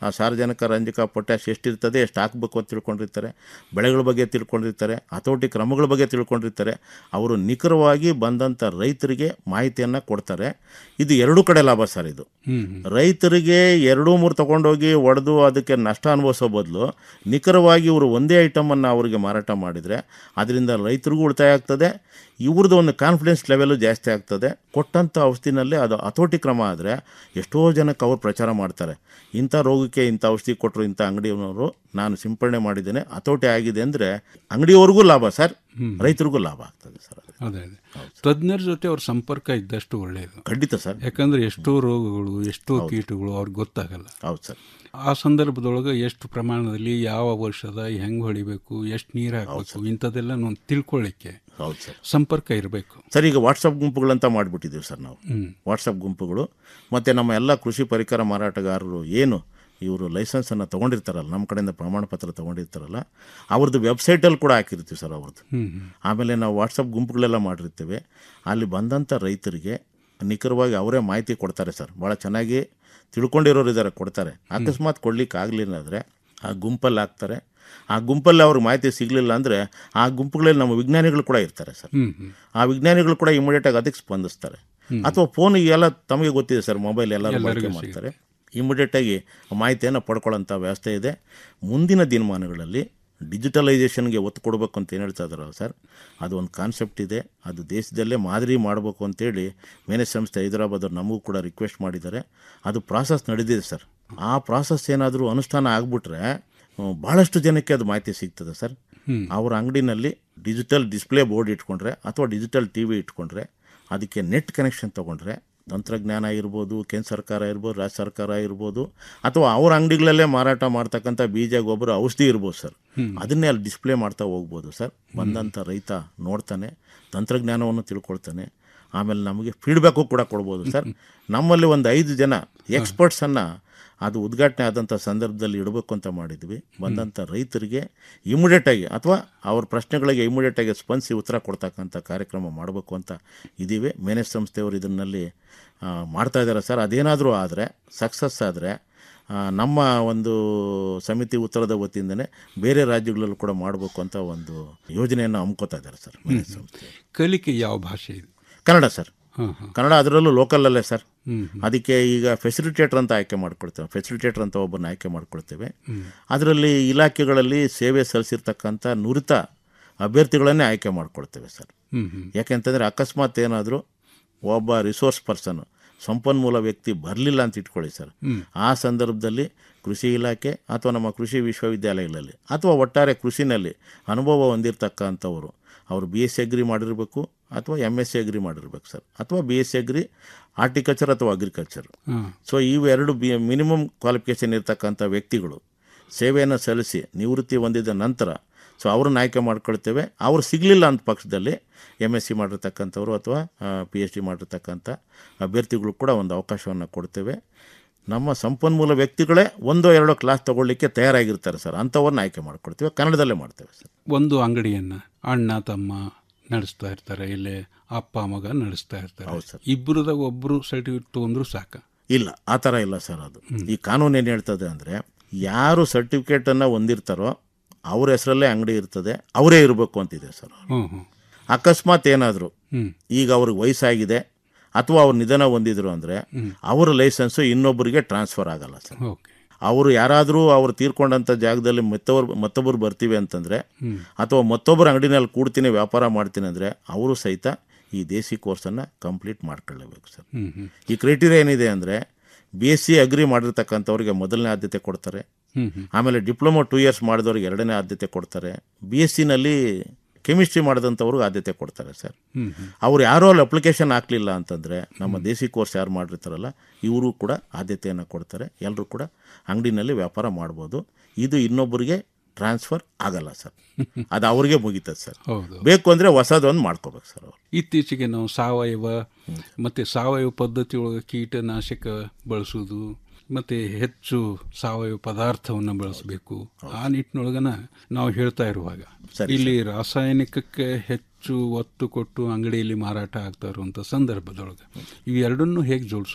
ಆ ಸಾರಜನಕ ರಂಜಕ ಪೊಟ್ಯಾಶ್ ಎಷ್ಟಿರ್ತದೆ ಎಷ್ಟು ಹಾಕಬೇಕು ಅಂತ ತಿಳ್ಕೊಂಡಿರ್ತಾರೆ ಬೆಳೆಗಳ ಬಗ್ಗೆ ತಿಳ್ಕೊಂಡಿರ್ತಾರೆ ಹತೋಟಿ ಕ್ರಮಗಳ ಬಗ್ಗೆ ತಿಳ್ಕೊಂಡಿರ್ತಾರೆ ಅವರು ನಿಖರವಾಗಿ ಬಂದಂಥ ರೈತರಿಗೆ ಮಾಹಿತಿಯನ್ನು ಕೊಡ್ತಾರೆ ಇದು ಎರಡೂ ಕಡೆ ಲಾಭ ಸರ್ ಇದು ರೈತರಿಗೆ ಎರಡೂ ಮೂರು ತಗೊಂಡೋಗಿ ಒಡೆದು ಅದಕ್ಕೆ ನಷ್ಟ ಅನುಭವಿಸೋ ಬದಲು ನಿಖರವಾಗಿ ಇವರು ಒಂದೇ ಐಟಮನ್ನು ಅವರಿಗೆ ಮಾರಾಟ ಮಾಡಿದರೆ ಅದರಿಂದ ರೈತರಿಗೂ ಉಳಿತಾಯ ಆಗ್ತದೆ ಇವ್ರದ್ದು ಒಂದು ಕಾನ್ಫಿಡೆನ್ಸ್ ಲೆವೆಲು ಜಾಸ್ತಿ ಆಗ್ತದೆ ಕೊಟ್ಟಂಥ ಔಷಧಿನಲ್ಲೇ ಅದು ಹತೋಟಿ ಕ್ರಮ ಆದರೆ ಎಷ್ಟೋ ಜನಕ್ಕೆ ಅವ್ರು ಪ್ರಚಾರ ಮಾಡ್ತಾರೆ ಇಂಥ ರೋಗಕ್ಕೆ ಇಂಥ ಔಷಧಿ ಕೊಟ್ಟರು ಇಂಥ ಅಂಗಡಿಯವರು ನಾನು ಸಿಂಪಡಣೆ ಮಾಡಿದ್ದೇನೆ ಹತೋಟಿ ಆಗಿದೆ ಅಂದರೆ ಅಂಗಡಿಯವ್ರಿಗೂ ಲಾಭ ಸರ್ ರೈತರಿಗೂ ಲಾಭ ಆಗ್ತದೆ ಸರ್ ಅದೇ ಅದೇ ತಜ್ಞರ ಜೊತೆ ಅವ್ರ ಸಂಪರ್ಕ ಇದ್ದಷ್ಟು ಒಳ್ಳೆಯದು ಖಂಡಿತ ಸರ್ ಯಾಕಂದ್ರೆ ಎಷ್ಟೋ ರೋಗಗಳು ಎಷ್ಟೋ ಕೀಟಗಳು ಅವ್ರಿಗೆ ಗೊತ್ತಾಗಲ್ಲ ಹೌದು ಸರ್ ಆ ಸಂದರ್ಭದೊಳಗೆ ಎಷ್ಟು ಪ್ರಮಾಣದಲ್ಲಿ ಯಾವ ವರ್ಷದ ಹೆಂಗ್ ಹೊಡಿಬೇಕು ಎಷ್ಟು ನೀರು ಹಾಕಬೇಕು ಇಂಥದ್ದೆಲ್ಲ ನಾವು ತಿಳ್ಕೊಳ್ಳಿಕ್ಕೆ ಹೌದು ಸರ್ ಸಂಪರ್ಕ ಇರಬೇಕು ಸರ್ ಈಗ ವಾಟ್ಸಪ್ ಗುಂಪುಗಳಂತ ಮಾಡಿಬಿಟ್ಟಿದ್ದೀವಿ ಸರ್ ನಾವು ಹ್ಮ್. ವಾಟ್ಸಪ್ ಗುಂಪುಗಳು ಮತ್ತು ನಮ್ಮ ಎಲ್ಲ ಕೃಷಿ ಪರಿಕರ ಮಾರಾಟಗಾರರು ಏನು ಇವರು ಲೈಸೆನ್ಸನ್ನು ತೊಗೊಂಡಿರ್ತಾರಲ್ಲ ನಮ್ಮ ಕಡೆಯಿಂದ ಪ್ರಮಾಣ ಪತ್ರ ತೊಗೊಂಡಿರ್ತಾರಲ್ಲ ಅವ್ರದ್ದು ವೆಬ್ಸೈಟಲ್ಲಿ ಕೂಡ ಹಾಕಿರ್ತೀವಿ ಸರ್ ಅವ್ರದ್ದು ಹ್ಮ್ ಹ್ಮ್. ಆಮೇಲೆ ನಾವು ವಾಟ್ಸಪ್ ಗುಂಪುಗಳೆಲ್ಲ ಮಾಡಿರ್ತೇವೆ ಅಲ್ಲಿ ಬಂದಂಥ ರೈತರಿಗೆ ನಿಖರವಾಗಿ ಅವರೇ ಮಾಹಿತಿ ಕೊಡ್ತಾರೆ ಸರ್ ಭಾಳ ಚೆನ್ನಾಗಿ ತಿಳ್ಕೊಂಡಿರೋರು ಇದ್ದಾರೆ ಕೊಡ್ತಾರೆ ಅಕಸ್ಮಾತ್ ಕೊಡ್ಲಿಕ್ಕೆ ಆಗಲಿಲ್ಲ ಅಂದರೆ ಆ ಗುಂಪಲ್ಲಿ ಹಾಕ್ತಾರೆ ಆ ಗುಂಪಲ್ಲಿ ಅವ್ರಿಗೆ ಮಾಹಿತಿ ಸಿಗಲಿಲ್ಲ ಅಂದರೆ ಆ ಗುಂಪುಗಳಲ್ಲಿ ನಮ್ಮ ವಿಜ್ಞಾನಿಗಳು ಕೂಡ ಇರ್ತಾರೆ ಸರ್ ಹ್ಮ್ ಹ್ಮ್. ಆ ವಿಜ್ಞಾನಿಗಳು ಕೂಡ ಇಮಿಡಿಯೇಟಾಗಿ ಅದಕ್ಕೆ ಸ್ಪಂದಿಸ್ತಾರೆ ಅಥವಾ ಫೋನ್ ಎಲ್ಲ ತಮಗೆ ಗೊತ್ತಿದೆ ಸರ್ ಮೊಬೈಲ್ ಎಲ್ಲರೂ ಬಳಕೆ ಎಲ್ಲರಿಗೂ ಮಾಡ್ತಾರೆ ಇಮಿಡಿಯೇಟಾಗಿ ಮಾಹಿತಿಯನ್ನು ಪಡ್ಕೊಳ್ಳೋಂಥ ವ್ಯವಸ್ಥೆ ಇದೆ ಮುಂದಿನ ದಿನಮಾನಗಳಲ್ಲಿ ಡಿಜಿಟಲೈಸೇಷನ್ಗೆ ಒತ್ತು ಕೊಡಬೇಕು ಅಂತ ಏನು ಹೇಳ್ತಾ ಇದ್ದಾರಲ್ಲ ಸರ್ ಅದು ಒಂದು ಕಾನ್ಸೆಪ್ಟ್ ಇದೆ ಅದು ದೇಶದಲ್ಲೇ ಮಾದರಿ ಮಾಡಬೇಕು ಅಂತೇಳಿ ಮೇನೆ ಸಂಸ್ಥೆ ಹೈದರಾಬಾದವ್ರು ನಮಗೂ ಕೂಡ ರಿಕ್ವೆಸ್ಟ್ ಮಾಡಿದ್ದಾರೆ ಅದು ಪ್ರಾಸೆಸ್ ನಡೆದಿದೆ ಸರ್ ಆ ಪ್ರಾಸೆಸ್ ಏನಾದರೂ ಅನುಷ್ಠಾನ ಆಗಿಬಿಟ್ರೆ ಭಾಳಷ್ಟು ಜನಕ್ಕೆ ಅದು ಮಾಹಿತಿ ಸಿಗ್ತದೆ ಸರ್ ಹ್ಮ್. ಅವ್ರ ಅಂಗಡಿನಲ್ಲಿ ಡಿಜಿಟಲ್ ಡಿಸ್ಪ್ಲೇ ಬೋರ್ಡ್ ಇಟ್ಕೊಂಡ್ರೆ ಅಥವಾ ಡಿಜಿಟಲ್ ಟಿ ವಿ ಇಟ್ಕೊಂಡ್ರೆ ಅದಕ್ಕೆ ನೆಟ್ ಕನೆಕ್ಷನ್ ತೊಗೊಂಡ್ರೆ ತಂತ್ರಜ್ಞಾನ ಇರ್ಬೋದು ಕೇಂದ್ರ ಸರ್ಕಾರ ಇರ್ಬೋದು ರಾಜ್ಯ ಸರ್ಕಾರ ಇರ್ಬೋದು ಅಥವಾ ಅವ್ರ ಅಂಗಡಿಗಳಲ್ಲೇ ಮಾರಾಟ ಮಾಡ್ತಕ್ಕಂಥ ಬೀಜ ಗೊಬ್ಬರ ಔಷಧಿ ಇರ್ಬೋದು ಸರ್ ಹ್ಮ್. ಅದನ್ನೇ ಅಲ್ಲಿ ಡಿಸ್ಪ್ಲೇ ಮಾಡ್ತಾ ಹೋಗ್ಬೋದು ಸರ್ ಬಂದಂಥ ರೈತ ನೋಡ್ತಾನೆ ತಂತ್ರಜ್ಞಾನವನ್ನು ತಿಳ್ಕೊಳ್ತಾನೆ ಆಮೇಲೆ ನಮಗೆ ಫೀಡ್ಬ್ಯಾಕು ಕೂಡ ಕೊಡ್ಬೋದು ಸರ್ ನಮ್ಮಲ್ಲಿ ಒಂದು ಐದು ಜನ ಎಕ್ಸ್ಪರ್ಟ್ಸನ್ನು ಅದು ಉದ್ಘಾಟನೆ ಆದಂಥ ಸಂದರ್ಭದಲ್ಲಿ ಇಡಬೇಕು ಅಂತ ಮಾಡಿದ್ವಿ ಬಂದಂಥ ರೈತರಿಗೆ ಇಮಿಡಿಯೇಟಾಗಿ ಅಥವಾ ಅವ್ರ ಪ್ರಶ್ನೆಗಳಿಗೆ ಇಮಿಡಿಯೇಟಾಗಿ ಸ್ಪಂದಿಸಿ ಉತ್ತರ ಕೊಡ್ತಕ್ಕಂಥ ಕಾರ್ಯಕ್ರಮ ಮಾಡಬೇಕು ಅಂತ ಇದ್ದೀವಿ ಮೇನೇಜ್ ಸಂಸ್ಥೆಯವರು ಇದನ್ನಲ್ಲಿ ಆ, ಮಾಡ್ತಾ ಇದ್ದಾರೆ ಸರ್ ಅದೇನಾದರೂ ಆದರೆ ಸಕ್ಸಸ್ ಆದರೆ ನಮ್ಮ ಒಂದು ಸಮಿತಿ ಉತ್ತರದ ವತಿಯಿಂದನೇ ಬೇರೆ ರಾಜ್ಯಗಳಲ್ಲೂ ಕೂಡ ಮಾಡಬೇಕು ಅಂತ ಒಂದು ಯೋಜನೆಯನ್ನು ಹಮ್ಕೋತಾ ಇದ್ದಾರೆ ಸರ್ ಮೇನೇಜ್ ಸಂಸ್ಥೆ ಕಲಿಕೆ ಯಾವ ಭಾಷೆ ಇದೆ ಕನ್ನಡ ಸರ್ ಹಾಂ ಹಾಂ ಕನ್ನಡ ಅದರಲ್ಲೂ ಲೋಕಲಲ್ಲೇ ಸರ್ ಹ್ಮ್ ಅದಕ್ಕೆ ಈಗ ಫೆಸಿಲಿಟೇಟರ್ ಅಂತ ಆಯ್ಕೆ ಮಾಡ್ಕೊಳ್ತೇವೆ ಫೆಸಿಲಿಟೇಟರ್ ಅಂತ ಒಬ್ಬರನ್ನ ಆಯ್ಕೆ ಮಾಡ್ಕೊಳ್ತೇವೆ ಹ್ಮ್. ಅದರಲ್ಲಿ ಇಲಾಖೆಗಳಲ್ಲಿ ಸೇವೆ ಸಲ್ಲಿಸಿರ್ತಕ್ಕಂಥ ನುರಿತ ಅಭ್ಯರ್ಥಿಗಳನ್ನೇ ಆಯ್ಕೆ ಮಾಡ್ಕೊಳ್ತೇವೆ ಸರ್ ಹ್ಮ್ ಹ್ಮ್. ಯಾಕೆಂತಂದರೆ ಅಕಸ್ಮಾತ್ ಏನಾದರೂ ಒಬ್ಬ ರಿಸೋರ್ಸ್ ಪರ್ಸನ್ ಸಂಪನ್ಮೂಲ ವ್ಯಕ್ತಿ ಬರಲಿಲ್ಲ ಅಂತ ಇಟ್ಕೊಳ್ಳಿ ಸರ್ ಹ್ಮ್. ಆ ಸಂದರ್ಭದಲ್ಲಿ ಕೃಷಿ ಇಲಾಖೆ ಅಥವಾ ನಮ್ಮ ಕೃಷಿ ವಿಶ್ವವಿದ್ಯಾಲಯಗಳಲ್ಲಿ ಅಥವಾ ಒಟ್ಟಾರೆ ಕೃಷಿನಲ್ಲಿ ಅನುಭವ ಹೊಂದಿರತಕ್ಕಂಥವರು ಅವರು ಬಿ ಎಸ್ ಸಿ ಅಗ್ರಿ ಮಾಡಿರಬೇಕು ಅಥವಾ ಎಮ್ ಎಸ್ ಸಿ ಅಗ್ರಿ ಮಾಡಿರ್ಬೇಕು ಸರ್ ಅಥವಾ B S C agri horticulture ಅಥವಾ ಅಗ್ರಿಕಲ್ಚರ್ ಹಾಂ. ಸೊ ಇವೆರಡು ಬಿ ಮಿನಿಮಮ್ ಕ್ವಾಲಿಫಿಕೇಷನ್ ಇರ್ತಕ್ಕಂಥ ವ್ಯಕ್ತಿಗಳು ಸೇವೆಯನ್ನು ಸಲ್ಲಿಸಿ ನಿವೃತ್ತಿ ಹೊಂದಿದ ನಂತರ ಸೊ ಅವ್ರನ್ನ ಆಯ್ಕೆ ಮಾಡ್ಕೊಳ್ತೇವೆ ಅವ್ರು ಸಿಗಲಿಲ್ಲ ಅಂತ ಪಕ್ಷದಲ್ಲಿ ಎಮ್ ಎಸ್ ಸಿ ಮಾಡಿರ್ತಕ್ಕಂಥವ್ರು ಅಥವಾ ಪಿ ಎಚ್ ಡಿ ಮಾಡಿರ್ತಕ್ಕಂಥ ಅಭ್ಯರ್ಥಿಗಳು ಕೂಡ ಒಂದು ಅವಕಾಶವನ್ನು ಕೊಡ್ತೇವೆ ನಮ್ಮ ಸಂಪನ್ಮೂಲ ವ್ಯಕ್ತಿಗಳೇ ಒಂದೋ ಎರಡೋ ಕ್ಲಾಸ್ ತಗೊಳ್ಳಿಕ್ಕೆ ತಯಾರಾಗಿರ್ತಾರೆ ಸರ್ ಅಂಥವ್ರನ್ನ ಆಯ್ಕೆ ಮಾಡ್ಕೊಳ್ತೇವೆ ಕನ್ನಡದಲ್ಲೇ ಮಾಡ್ತೇವೆ ಸರ್ ಒಂದು ಅಂಗಡಿಯನ್ನ ಅಣ್ಣ ತಮ್ಮ ನಡೆಸ್ತಾ ಇರ್ತಾರೆ ಇಲ್ಲೇ ಅಪ್ಪ ಮಗ ನಡೆಸ್ತಾ ಇರ್ತಾರೆ ಇಬ್ಬರದಾಗ ಒಬ್ರು ಸರ್ಟಿಫಿಕೇಟ್ ತಗೊಂಡ್ರು ಸಾಕ ಇಲ್ಲ ಆ ಥರ ಇಲ್ಲ ಸರ್ ಅದು ಈ ಕಾನೂನು ಏನು ಹೇಳ್ತದೆ ಅಂದರೆ ಯಾರು ಸರ್ಟಿಫಿಕೇಟನ್ನು ಹೊಂದಿರ್ತಾರೋ ಅವ್ರ ಹೆಸರಲ್ಲೇ ಅಂಗಡಿ ಇರ್ತದೆ ಅವರೇ ಇರಬೇಕು ಅಂತಿದೆ ಸರ್ ಹ್ಮ್ ಹ್ಮ್ ಅಕಸ್ಮಾತ್ ಏನಾದರೂ ಹ್ಮ್. ಈಗ ಅವ್ರಿಗೆ ವಯಸ್ಸಾಗಿದೆ ಅಥವಾ ಅವ್ರು ನಿಧನ ಹೊಂದಿದ್ರು ಅಂದರೆ ಅವರ ಲೈಸೆನ್ಸು ಇನ್ನೊಬ್ಬರಿಗೆ ಟ್ರಾನ್ಸ್ಫರ್ ಆಗಲ್ಲ ಸರ್ ಓಕೆ ಅವರು ಯಾರಾದರೂ ಅವ್ರು ತೀರ್ಕೊಂಡಂಥ ಜಾಗದಲ್ಲಿ ಮತ್ತೊಬ್ಬರು ಮತ್ತೊಬ್ಬರು ಬರ್ತೀವಿ ಅಂತಂದರೆ ಹ್ಮ್. ಅಥವಾ ಮತ್ತೊಬ್ಬರ ಅಂಗಡಿನಲ್ಲಿ ಕೂಡ್ತೀನಿ ವ್ಯಾಪಾರ ಮಾಡ್ತೀನಿ ಅಂದರೆ ಅವರು ಸಹಿತ ಈ ದೇಸಿ ಕೋರ್ಸನ್ನು ಕಂಪ್ಲೀಟ್ ಮಾಡ್ಕೊಳ್ಳೇಬೇಕು ಸರ್ ಹ್ಮ್ ಹ್ಮ್ ಈ ಕ್ರೈಟೀರಿಯಾ ಏನಿದೆ ಅಂದರೆ ಬಿ ಎಸ್ ಸಿ ಅಗ್ರಿ ಮಾಡಿರ್ತಕ್ಕಂಥವ್ರಿಗೆ ಮೊದಲನೇ ಆದ್ಯತೆ ಕೊಡ್ತಾರೆ ಹ್ಮ್ ಹ್ಮ್ ಆಮೇಲೆ ಡಿಪ್ಲೊಮಾ ಟೂ ಇಯರ್ಸ್ ಮಾಡಿದವ್ರಿಗೆ ಎರಡನೇ ಆದ್ಯತೆ ಕೊಡ್ತಾರೆ ಬಿ ಎಸ್ ಸಿನಲ್ಲಿ ಕೆಮಿಸ್ಟ್ರಿ ಮಾಡಿದಂಥವ್ರಿಗೆ ಆದ್ಯತೆ ಕೊಡ್ತಾರೆ ಸರ್ ಹ್ಮ್ ಹ್ಮ್ ಅವ್ರು ಯಾರೋ ಅಲ್ಲಿ ಅಪ್ಲಿಕೇಶನ್ ಹಾಕಲಿಲ್ಲ ಅಂತಂದರೆ ನಮ್ಮ ದೇಸಿ ಕೋರ್ಸ್ ಯಾರು ಮಾಡಿರ್ತಾರಲ್ಲ ಇವರು ಕೂಡ ಆದ್ಯತೆಯನ್ನು ಕೊಡ್ತಾರೆ ಎಲ್ಲರೂ ಕೂಡ ಅಂಗಡಿನಲ್ಲಿ ವ್ಯಾಪಾರ ಮಾಡ್ಬೋದು ಇದು ಇನ್ನೊಬ್ಬರಿಗೆ ಟ್ರಾನ್ಸ್ಫರ್ ಆಗಲ್ಲ ಸರ್ ಅದು ಅವ್ರಿಗೆ ಮುಗೀತದೆ ಸರ್ ಹೌದು ಬೇಕು ಅಂದರೆ ಹೊಸದೊಂದು ಮಾಡ್ಕೋಬೇಕು ಸರ್ ಅವ್ರು ಇತ್ತೀಚೆಗೆ ನಾವು ಸಾವಯವ ಮತ್ತೆ ಸಾವಯವ ಪದ್ಧತಿ ಒಳಗೆ ಕೀಟನಾಶಕ ಬಳಸುವುದು ಮತ್ತೆ ಹೆಚ್ಚು ಸಾವಯವ ಪದಾರ್ಥವನ್ನು ಬಳಸಬೇಕು ಆ ನಿಟ್ಟಿನೊಳಗನ ನಾವು ಹೇಳ್ತಾ ಇರುವಾಗ ಇಲ್ಲಿ ರಾಸಾಯನಿಕಕ್ಕೆ ಹೆಚ್ಚು ಒತ್ತು ಕೊಟ್ಟು ಅಂಗಡಿಯಲ್ಲಿ ಮಾರಾಟ ಆಗ್ತಾ ಇರುವಂತ ಸಂದರ್ಭದೊಳಗೆ ಇವೆರಡನ್ನೂ ಹೇಗೆ ಜೋಡಿಸೋದು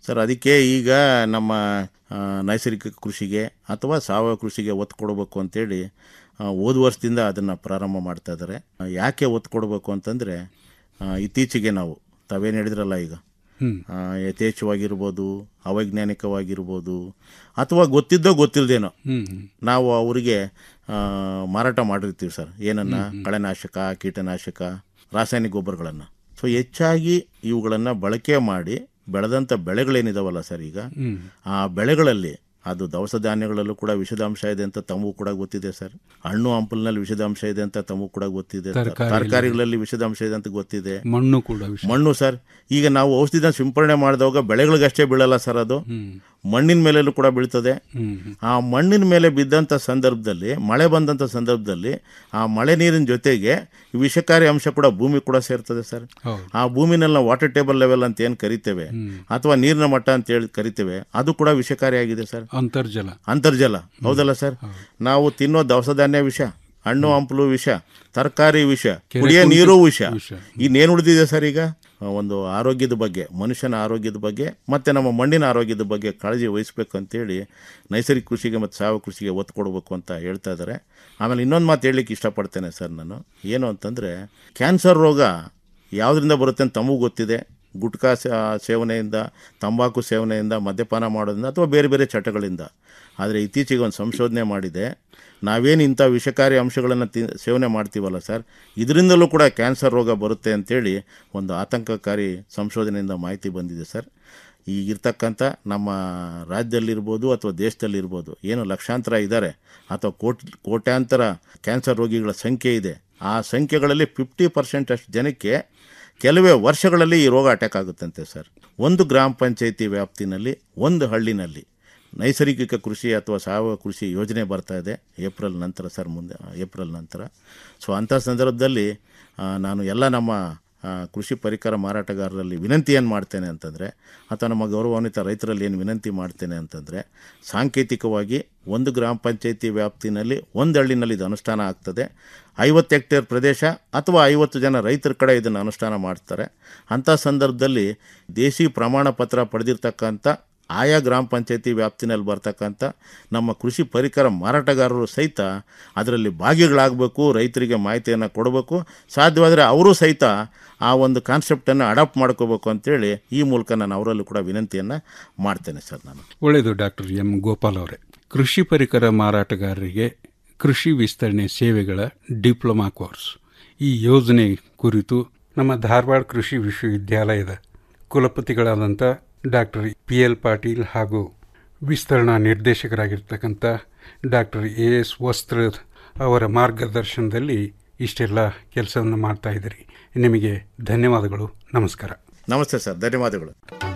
ಸರ್ ಅದಕ್ಕೆ ಈಗ ನಮ್ಮ ಆ, ನೈಸರ್ಗಿಕ ಕೃಷಿಗೆ ಅಥವಾ ಸಾವಯವ ಕೃಷಿಗೆ ಒತ್ತು ಕೊಡಬೇಕು ಅಂತೇಳಿ ಆ, ಹೋದ ವರ್ಷದಿಂದ ಅದನ್ನು ಪ್ರಾರಂಭ ಮಾಡ್ತಾ ಇದ್ದಾರೆ ಆ, ಯಾಕೆ ಒತ್ತು ಕೊಡಬೇಕು ಅಂತಂದರೆ ಇತ್ತೀಚೆಗೆ ನಾವು ತಾವೇನು ಹೇಳಿದ್ರಲ್ಲ ಈಗ ಹ್ಮ್. ಆ, ಯಥೇಚ್ಛವಾಗಿರ್ಬೋದು ಅವೈಜ್ಞಾನಿಕವಾಗಿರ್ಬೋದು ಅಥವಾ ಗೊತ್ತಿದ್ದೋ ಗೊತ್ತಿಲ್ಲದೇನೋ ಹ್ಮ್, ಹ್ಮ್. ನಾವು ಅವರಿಗೆ ಆ, ಮಾರಾಟ ಮಾಡಿರ್ತೀವಿ ಸರ್ ಏನನ್ನ ಕಳೆನಾಶಕ ಕೀಟನಾಶಕ ರಾಸಾಯನಿಕ ಗೊಬ್ಬರಗಳನ್ನು ಸೊ ಹೆಚ್ಚಾಗಿ ಇವುಗಳನ್ನು ಬಳಕೆ ಮಾಡಿ ಬೆಳೆದಂಥ ಬೆಳೆಗಳೇನಿದಾವಲ್ಲ ಸರ್ ಈಗ ಹ್ಮ್. ಆ ಬೆಳೆಗಳಲ್ಲಿ ಅದು ದವಸ ಧಾನ್ಯಗಳಲ್ಲೂ ಕೂಡ ವಿಷದಾಂಶ ಇದೆ ಅಂತ ತಮಗೂ ಕೂಡ ಗೊತ್ತಿದೆ ಸರ್ ಹಣ್ಣು ಹಂಪಲಿನಲ್ಲಿ ವಿಷದಾಂಶ ಇದೆ ಅಂತ ತಮಗೂ ಕೂಡ ಗೊತ್ತಿದೆ ತರಕಾರಿಯಲ್ಲಿ- ತರಕಾರಿಗಳಲ್ಲಿ ವಿಷದಾಂಶ ಇದೆ ಅಂತ ಗೊತ್ತಿದೆ ಮಣ್ಣು ಕೂಡ ವಿಷ ಮಣ್ಣು ಸರ್ ಈಗ ನಾವು ಔಷಧಿನ ಸಿಂಪರಣೆ ಮಾಡಿದಾಗ ಬೆಳೆಗಳಿಗಷ್ಟೇ ಬೀಳಲ್ಲ ಸರ್ ಅದು ಮಣ್ಣಿನ ಮೇಲೆಲ್ಲೂ ಕೂಡ ಬೀಳ್ತದೆ ಹ್ಮ್. ಆ ಮಣ್ಣಿನ ಮೇಲೆ ಬಿದ್ದಂಥ ಸಂದರ್ಭದಲ್ಲಿ ಮಳೆ ಬಂದಂಥ ಸಂದರ್ಭದಲ್ಲಿ ಆ ಮಳೆ ನೀರಿನ ಜೊತೆಗೆ ಈ ವಿಷಕಾರಿ ಅಂಶ ಕೂಡ ಭೂಮಿ ಕೂಡ ಸೇರ್ತದೆ ಸರ್ ಹೌದು. ಆ ಭೂಮಿನಲ್ಲಿ ನಾವು ವಾಟರ್ ಟೇಬಲ್ ಲೆವೆಲ್ ಅಂತ ಏನು ಕರಿತೇವೆ ಅಥವಾ ನೀರಿನ ಮಟ್ಟ ಅಂತ ಹೇಳಿ ಕರಿತೇವೆ ಅದು ಕೂಡ ವಿಷಕಾರಿಯಾಗಿದೆ ಸರ್ ಅಂತರ್ಜಲ ಅಂತರ್ಜಲ ಹೌದಲ್ಲ ಸರ್ ನಾವು ತಿನ್ನೋ ದವಸ ಧಾನ್ಯ ವಿಷ ಹಣ್ಣು ಹಂಪಲು ವಿಷ ತರಕಾರಿ ವಿಷ ಕೆರೆ ಕುಡಿಯೋ ಕುಂಟೆ ನೀರು ವಿಷ ವಿಷ. ಇನ್ನೇನು ಉಳಿದಿದೆ ಸರ್ ಈಗ ಆ, ಒಂದು ಆರೋಗ್ಯದ ಬಗ್ಗೆ ಮನುಷ್ಯನ ಆರೋಗ್ಯದ ಬಗ್ಗೆ ಮತ್ತು ನಮ್ಮ ಮಣ್ಣಿನ ಆರೋಗ್ಯದ ಬಗ್ಗೆ ಕಾಳಜಿ ವಹಿಸ್ಬೇಕು ಅಂತೇಳಿ ನೈಸರ್ಗಿಕ ಕೃಷಿಗೆ ಮತ್ತು ಸಾವಯವ ಕೃಷಿಗೆ ಒತ್ತು ಕೊಡಬೇಕು ಅಂತ ಹೇಳ್ತಾ ಇದ್ದಾರೆ ಆಮೇಲೆ ಇನ್ನೊಂದು ಮಾತು ಹೇಳಲಿಕ್ಕೆ ಇಷ್ಟಪಡ್ತೇನೆ ಸರ್ ನಾನು ಏನು ಅಂತಂದರೆ ಕ್ಯಾನ್ಸರ್ ರೋಗ ಯಾವುದರಿಂದ ಬರುತ್ತೆ ಅಂತ ತಮಗೂ ಗೊತ್ತಿದೆ ಗುಟ್ಕಾ ಸೇ- ಸೇವನೆಯಿಂದ ತಂಬಾಕು ಸೇವನೆಯಿಂದ ಮದ್ಯಪಾನ ಮಾಡೋದ್ರಿಂದ ಅಥವಾ ಬೇರೆ ಬೇರೆ ಚಟಗಳಿಂದ ಆದರೆ ಇತ್ತೀಚೆಗೆ ಒಂದು ಸಂಶೋಧನೆ ಮಾಡಿದೆ ನಾವೇನು ಇಂಥ ವಿಷಕಾರಿ ಅಂಶಗಳನ್ನು ತಿ ಸೇವನೆ ಮಾಡ್ತೀವಲ್ಲ ಸರ್ ಇದರಿಂದಲೂ ಕೂಡ ಕ್ಯಾನ್ಸರ್ ರೋಗ ಬರುತ್ತೆ ಅಂತೇಳಿ ಒಂದು ಆತಂಕಕಾರಿ ಸಂಶೋಧನೆಯಿಂದ ಮಾಹಿತಿ ಬಂದಿದೆ ಸರ್ ಈಗಿರ್ತಕ್ಕಂಥ ನಮ್ಮ ರಾಜ್ಯದಲ್ಲಿರ್ಬೋದು ಅಥವಾ ದೇಶದಲ್ಲಿರ್ಬೋದು ಏನು ಲಕ್ಷಾಂತರ ಇದ್ದಾರೆ ಅಥವಾ ಕೋಟಿ ಕೋಟ್ಯಾಂತರ ಕ್ಯಾನ್ಸರ್ ರೋಗಿಗಳ ಸಂಖ್ಯೆ ಇದೆ ಆ ಸಂಖ್ಯೆಗಳಲ್ಲಿ ಫಿಫ್ಟಿ ಪರ್ಸೆಂಟ್ ಅಷ್ಟು ಜನಕ್ಕೆ ಕೆಲವೇ ವರ್ಷಗಳಲ್ಲಿ ಈ ರೋಗ ಅಟ್ಯಾಕ್ ಆಗುತ್ತಂತೆ ಸರ್ ಒಂದು ಗ್ರಾಮ ಪಂಚಾಯಿತಿ ವ್ಯಾಪ್ತಿನಲ್ಲಿ ಒಂದು ಹಳ್ಳಿನಲ್ಲಿ ನೈಸರ್ಗಿಕ ಕೃಷಿ ಅಥವಾ ಸಾವಯವ ಕೃಷಿ ಯೋಜನೆ ಬರ್ತಾ ಇದೆ ಏಪ್ರಿಲ್ ನಂತರ ಸರ್ ಮುಂದೆ ಏಪ್ರಿಲ್ ನಂತರ ಸೊ ಅಂಥ ಸಂದರ್ಭದಲ್ಲಿ ಆ, ನಾನು ಎಲ್ಲ ನಮ್ಮ ಆ, ಕೃಷಿ ಪರಿಕರ ಮಾರಾಟಗಾರರಲ್ಲಿ ವಿನಂತಿ ಏನು ಮಾಡ್ತೇನೆ ಅಂತಂದರೆ ಅಥವಾ ನಮ್ಮ ಗೌರವಾನ್ವಿತ ರೈತರಲ್ಲಿ ಏನು ವಿನಂತಿ ಮಾಡ್ತೇನೆ ಅಂತಂದರೆ ಸಾಂಕೇತಿಕವಾಗಿ ಒಂದು ಗ್ರಾಮ ಪಂಚಾಯಿತಿ ವ್ಯಾಪ್ತಿನಲ್ಲಿ ಒಂದು ಹಳ್ಳಿನಲ್ಲಿ ಇದು ಅನುಷ್ಠಾನ ಆಗ್ತದೆ ಐವತ್ತು ಹೆಕ್ಟೇರ್ ಪ್ರದೇಶ ಅಥವಾ ಐವತ್ತು ಜನ ರೈತರ ಕಡೆ ಇದನ್ನು ಅನುಷ್ಠಾನ ಮಾಡ್ತಾರೆ ಅಂಥ ಸಂದರ್ಭದಲ್ಲಿ ದೇಸಿ ಪ್ರಮಾಣ ಪತ್ರ ಪಡೆದಿರ್ತಕ್ಕಂಥ ಆಯಾ ಗ್ರಾಮ ಪಂಚಾಯತಿ ವ್ಯಾಪ್ತಿನಲ್ಲಿ ಬರ್ತಕ್ಕಂಥ ನಮ್ಮ ಕೃಷಿ ಪರಿಕರ ಮಾರಾಟಗಾರರು ಸಹಿತ ಅದರಲ್ಲಿ ಭಾಗಿಗಳಾಗಬೇಕು ರೈತರಿಗೆ ಮಾಹಿತಿಯನ್ನು ಕೊಡಬೇಕು ಸಾಧ್ಯವಾದರೆ ಅವರು ಸಹಿತ ಆ ಒಂದು ಕಾನ್ಸೆಪ್ಟನ್ನು ಅಡಾಪ್ಟ್ ಮಾಡ್ಕೋಬೇಕು ಅಂತೇಳಿ ಈ ಮೂಲಕ ನಾನು ಅವರಲ್ಲೂ ಕೂಡ ವಿನಂತಿಯನ್ನು ಮಾಡ್ತೇನೆ ಸರ್ ನಾನು ಒಳ್ಳೆಯದು ಡಾಕ್ಟರ್ ಎಂ ಗೋಪಾಲ್ ಅವರೇ ಕೃಷಿ ಪರಿಕರ ಮಾರಾಟಗಾರರಿಗೆ ಕೃಷಿ ವಿಸ್ತರಣೆ ಸೇವೆಗಳ ಡಿಪ್ಲೊಮಾ ಕೋರ್ಸ್ ಈ ಯೋಜನೆ ಕುರಿತು ನಮ್ಮ ಧಾರವಾಡ ಕೃಷಿ ವಿಶ್ವವಿದ್ಯಾಲಯದ ಕುಲಪತಿಗಳಾದಂಥ ಡಾಕ್ಟರ್ ಪಿ ಎಲ್ ಪಾಟೀಲ್ ಹಾಗೂ ವಿಸ್ತರಣಾ ನಿರ್ದೇಶಕರಾಗಿರ್ತಕ್ಕಂಥ ಡಾಕ್ಟರ್ ಎ ಎಸ್ ವಸ್ತ್ರ ಅವರ ಮಾರ್ಗದರ್ಶನದಲ್ಲಿ ಇಷ್ಟೆಲ್ಲ ಕೆಲಸವನ್ನು ಮಾಡ್ತಾ ಇದ್ದೀರಿ ನಿಮಗೆ ಧನ್ಯವಾದಗಳು ನಮಸ್ಕಾರ ನಮಸ್ತೆ ಸರ್ ಧನ್ಯವಾದಗಳು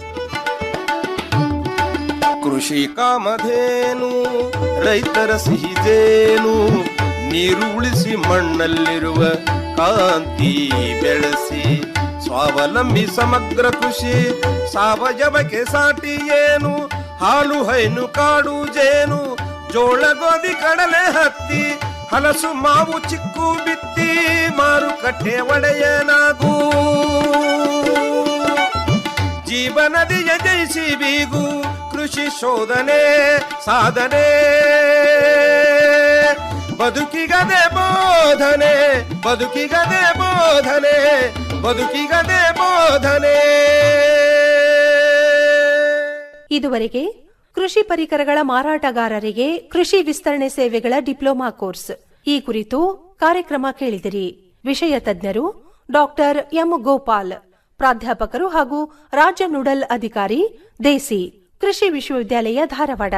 ಕೃಷಿ ಕಾಮಧೇನು ರೈತರ ಸಿಹಿದೇನು ನೀರು ಉಳಿಸಿ ಮಣ್ಣಲ್ಲಿರುವ ಕಾಂತಿ ಬೆಳೆಸಿ ಸ್ವಾವಲಂಬಿ ಸಮಗ್ರ ಕೃಷಿ ಸಾವಯವಕ್ಕೆ ಸಾಟಿ ಏನು ಹಾಲು ಹೈನು ಕಾಡು ಜೇನು ಜೋಳ ಗೋಧಿ ಕಡಲೆ ಹತ್ತಿ ಹಲಸು ಮಾವು ಚಿಕ್ಕು ಬಿತ್ತಿ ಮಾರುಕಟ್ಟೆ ಒಡೆಯನಾಗೂ ಜೀವನದಿಯ ಜಯಿಸಿ ಬೀಗು ಕೃಷಿ ಶೋಧನೆ ಸಾಧನೆ ಬದುಕಿಗದೆ ಬೋಧನೆ ಬದುಕಿಗದೆ ಬೋಧನೆ ಬದುಕಿಗದೆ ಬೋಧನೆ ಇದುವರೆಗೆ ಕೃಷಿ ಪರಿಕರಗಳ ಮಾರಾಟಗಾರರಿಗೆ ಕೃಷಿ ವಿಸ್ತರಣೆ ಸೇವೆಗಳ ಡಿಪ್ಲೊಮಾ ಕೋರ್ಸ್ ಈ ಕುರಿತು ಕಾರ್ಯಕ್ರಮ ಕೇಳಿದಿರಿ ವಿಷಯ ತಜ್ಞರು ಡಾಕ್ಟರ್ ಎಂ ಗೋಪಾಲ್ ಪ್ರಾಧ್ಯಾಪಕರು ಹಾಗೂ ರಾಜ್ಯ ನೋಡಲ್ ಅಧಿಕಾರಿ ದೇಸಿ ಕೃಷಿ ವಿಶ್ವವಿದ್ಯಾಲಯ ಧಾರವಾಡ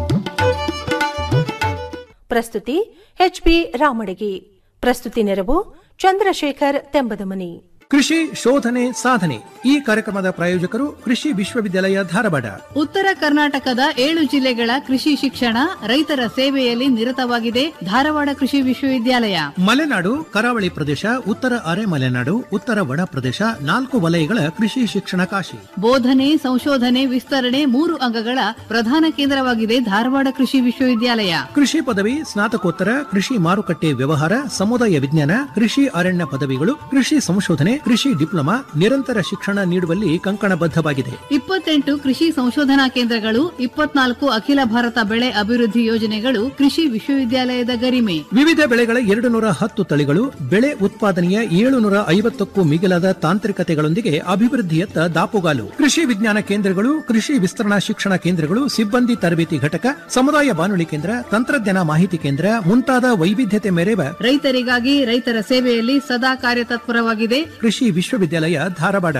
ಪ್ರಸ್ತುತಿ ಎಚ್ಪಿ ರಾಮಡಗಿ ಪ್ರಸ್ತುತಿ ನೆರವು ಚಂದ್ರಶೇಖರ್ ತೆಂಬದಮನಿ ಕೃಷಿ ಶೋಧನೆ ಸಾಧನೆ ಈ ಕಾರ್ಯಕ್ರಮದ ಪ್ರಾಯೋಜಕರು ಕೃಷಿ ವಿಶ್ವವಿದ್ಯಾಲಯ ಧಾರವಾಡ ಉತ್ತರ ಕರ್ನಾಟಕದ ಏಳು ಜಿಲ್ಲೆಗಳ ಕೃಷಿ ಶಿಕ್ಷಣ ರೈತರ ಸೇವೆಯಲ್ಲಿ ನಿರತವಾಗಿದೆ ಧಾರವಾಡ ಕೃಷಿ ವಿಶ್ವವಿದ್ಯಾಲಯ ಮಲೆನಾಡು ಕರಾವಳಿ ಪ್ರದೇಶ ಉತ್ತರ ಅರೆ ಮಲೆನಾಡು ಉತ್ತರ ಒಣ ಪ್ರದೇಶ ನಾಲ್ಕು ವಲಯಗಳ ಕೃಷಿ ಶಿಕ್ಷಣ ಕಾಶಿ ಬೋಧನೆ ಸಂಶೋಧನೆ ವಿಸ್ತರಣೆ ಮೂರು ಅಂಗಗಳ ಪ್ರಧಾನ ಕೇಂದ್ರವಾಗಿದೆ ಧಾರವಾಡ ಕೃಷಿ ವಿಶ್ವವಿದ್ಯಾಲಯ ಕೃಷಿ ಪದವಿ ಸ್ನಾತಕೋತ್ತರ ಕೃಷಿ ಮಾರುಕಟ್ಟೆ ವ್ಯವಹಾರ ಸಮುದಾಯ ವಿಜ್ಞಾನ ಕೃಷಿ ಅರಣ್ಯ ಪದವಿಗಳು ಕೃಷಿ ಸಂಶೋಧನೆ ಕೃಷಿ ಡಿಪ್ಲೊಮಾ ನಿರಂತರ ಶಿಕ್ಷಣ ನೀಡುವಲ್ಲಿ ಕಂಕಣಬದ್ಧವಾಗಿದೆ ಇಪ್ಪತ್ತೆಂಟು ಕೃಷಿ ಸಂಶೋಧನಾ ಕೇಂದ್ರಗಳು ಇಪ್ಪತ್ನಾಲ್ಕು ಅಖಿಲ ಭಾರತ ಬೆಳೆ ಅಭಿವೃದ್ಧಿ ಯೋಜನೆಗಳು ಕೃಷಿ ವಿಶ್ವವಿದ್ಯಾಲಯದ ಗರಿಮೆ ವಿವಿಧ ಬೆಳೆಗಳ ಎರಡು ನೂರ ಹತ್ತು ತಳಿಗಳು ಬೆಳೆ ಉತ್ಪಾದನೆಯ ಏಳುನೂರ ಐವತ್ತಕ್ಕೂ ಮಿಗಿಲಾದ ತಾಂತ್ರಿಕತೆಗಳೊಂದಿಗೆ ಅಭಿವೃದ್ಧಿಯತ್ತ ದಾಪುಗಾಲು ಕೃಷಿ ವಿಜ್ಞಾನ ಕೇಂದ್ರಗಳು ಕೃಷಿ ವಿಸ್ತರಣಾ ಶಿಕ್ಷಣ ಕೇಂದ್ರಗಳು ಸಿಬ್ಬಂದಿ ತರಬೇತಿ ಘಟಕ ಸಮುದಾಯ ಬಾನುಲಿ ಕೇಂದ್ರ ತಂತ್ರಜ್ಞಾನ ಮಾಹಿತಿ ಕೇಂದ್ರ ಮುಂತಾದ ವೈವಿಧ್ಯತೆ ಮೆರೆವ ರೈತರಿಗಾಗಿ ರೈತರ ಸೇವೆಯಲ್ಲಿ ಸದಾ ಕಾರ್ಯತತ್ಪರವಾಗಿದೆ ಕೃಷಿ ವಿಶ್ವವಿದ್ಯಾಲಯ ಧಾರವಾಡ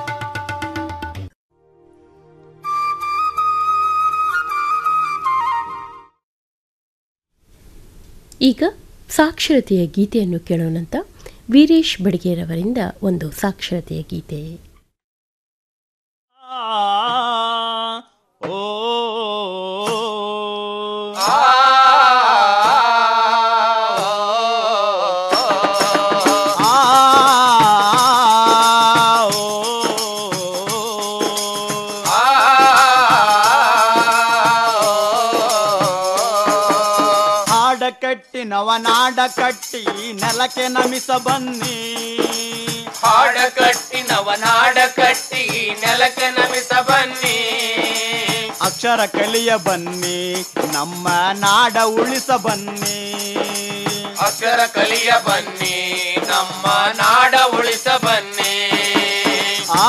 ಈಗ ಸಾಕ್ಷರತೆಯ ಗೀತೆಯನ್ನು ಕೇಳೋಣಂತ ವೀರೇಶ್ ಬಡಿಗೇರವರಿಂದ ಒಂದು ಸಾಕ್ಷರತೆಯ ಗೀತೆ ಹಾಡ ಕಟ್ಟಿ ನವನಾಡ ಕಟ್ಟಿ ನೆಲಕ್ಕೆ ನಮಿಸ ಬನ್ನಿ ಹಾಡ ಕಟ್ಟಿ ನವನಾಡ ಕಟ್ಟಿ ನೆಲಕ್ಕೆ ನಮಿಸ ಬನ್ನಿ ಅಕ್ಷರ ಕಲಿಯ ಬನ್ನಿ ನಮ್ಮ ನಾಡ ಉಳಿಸ ಬನ್ನಿ ಅಕ್ಷರ ಕಲಿಯ ಬನ್ನಿ ನಮ್ಮ ನಾಡ ಉಳಿಸ ಬನ್ನಿ ಆ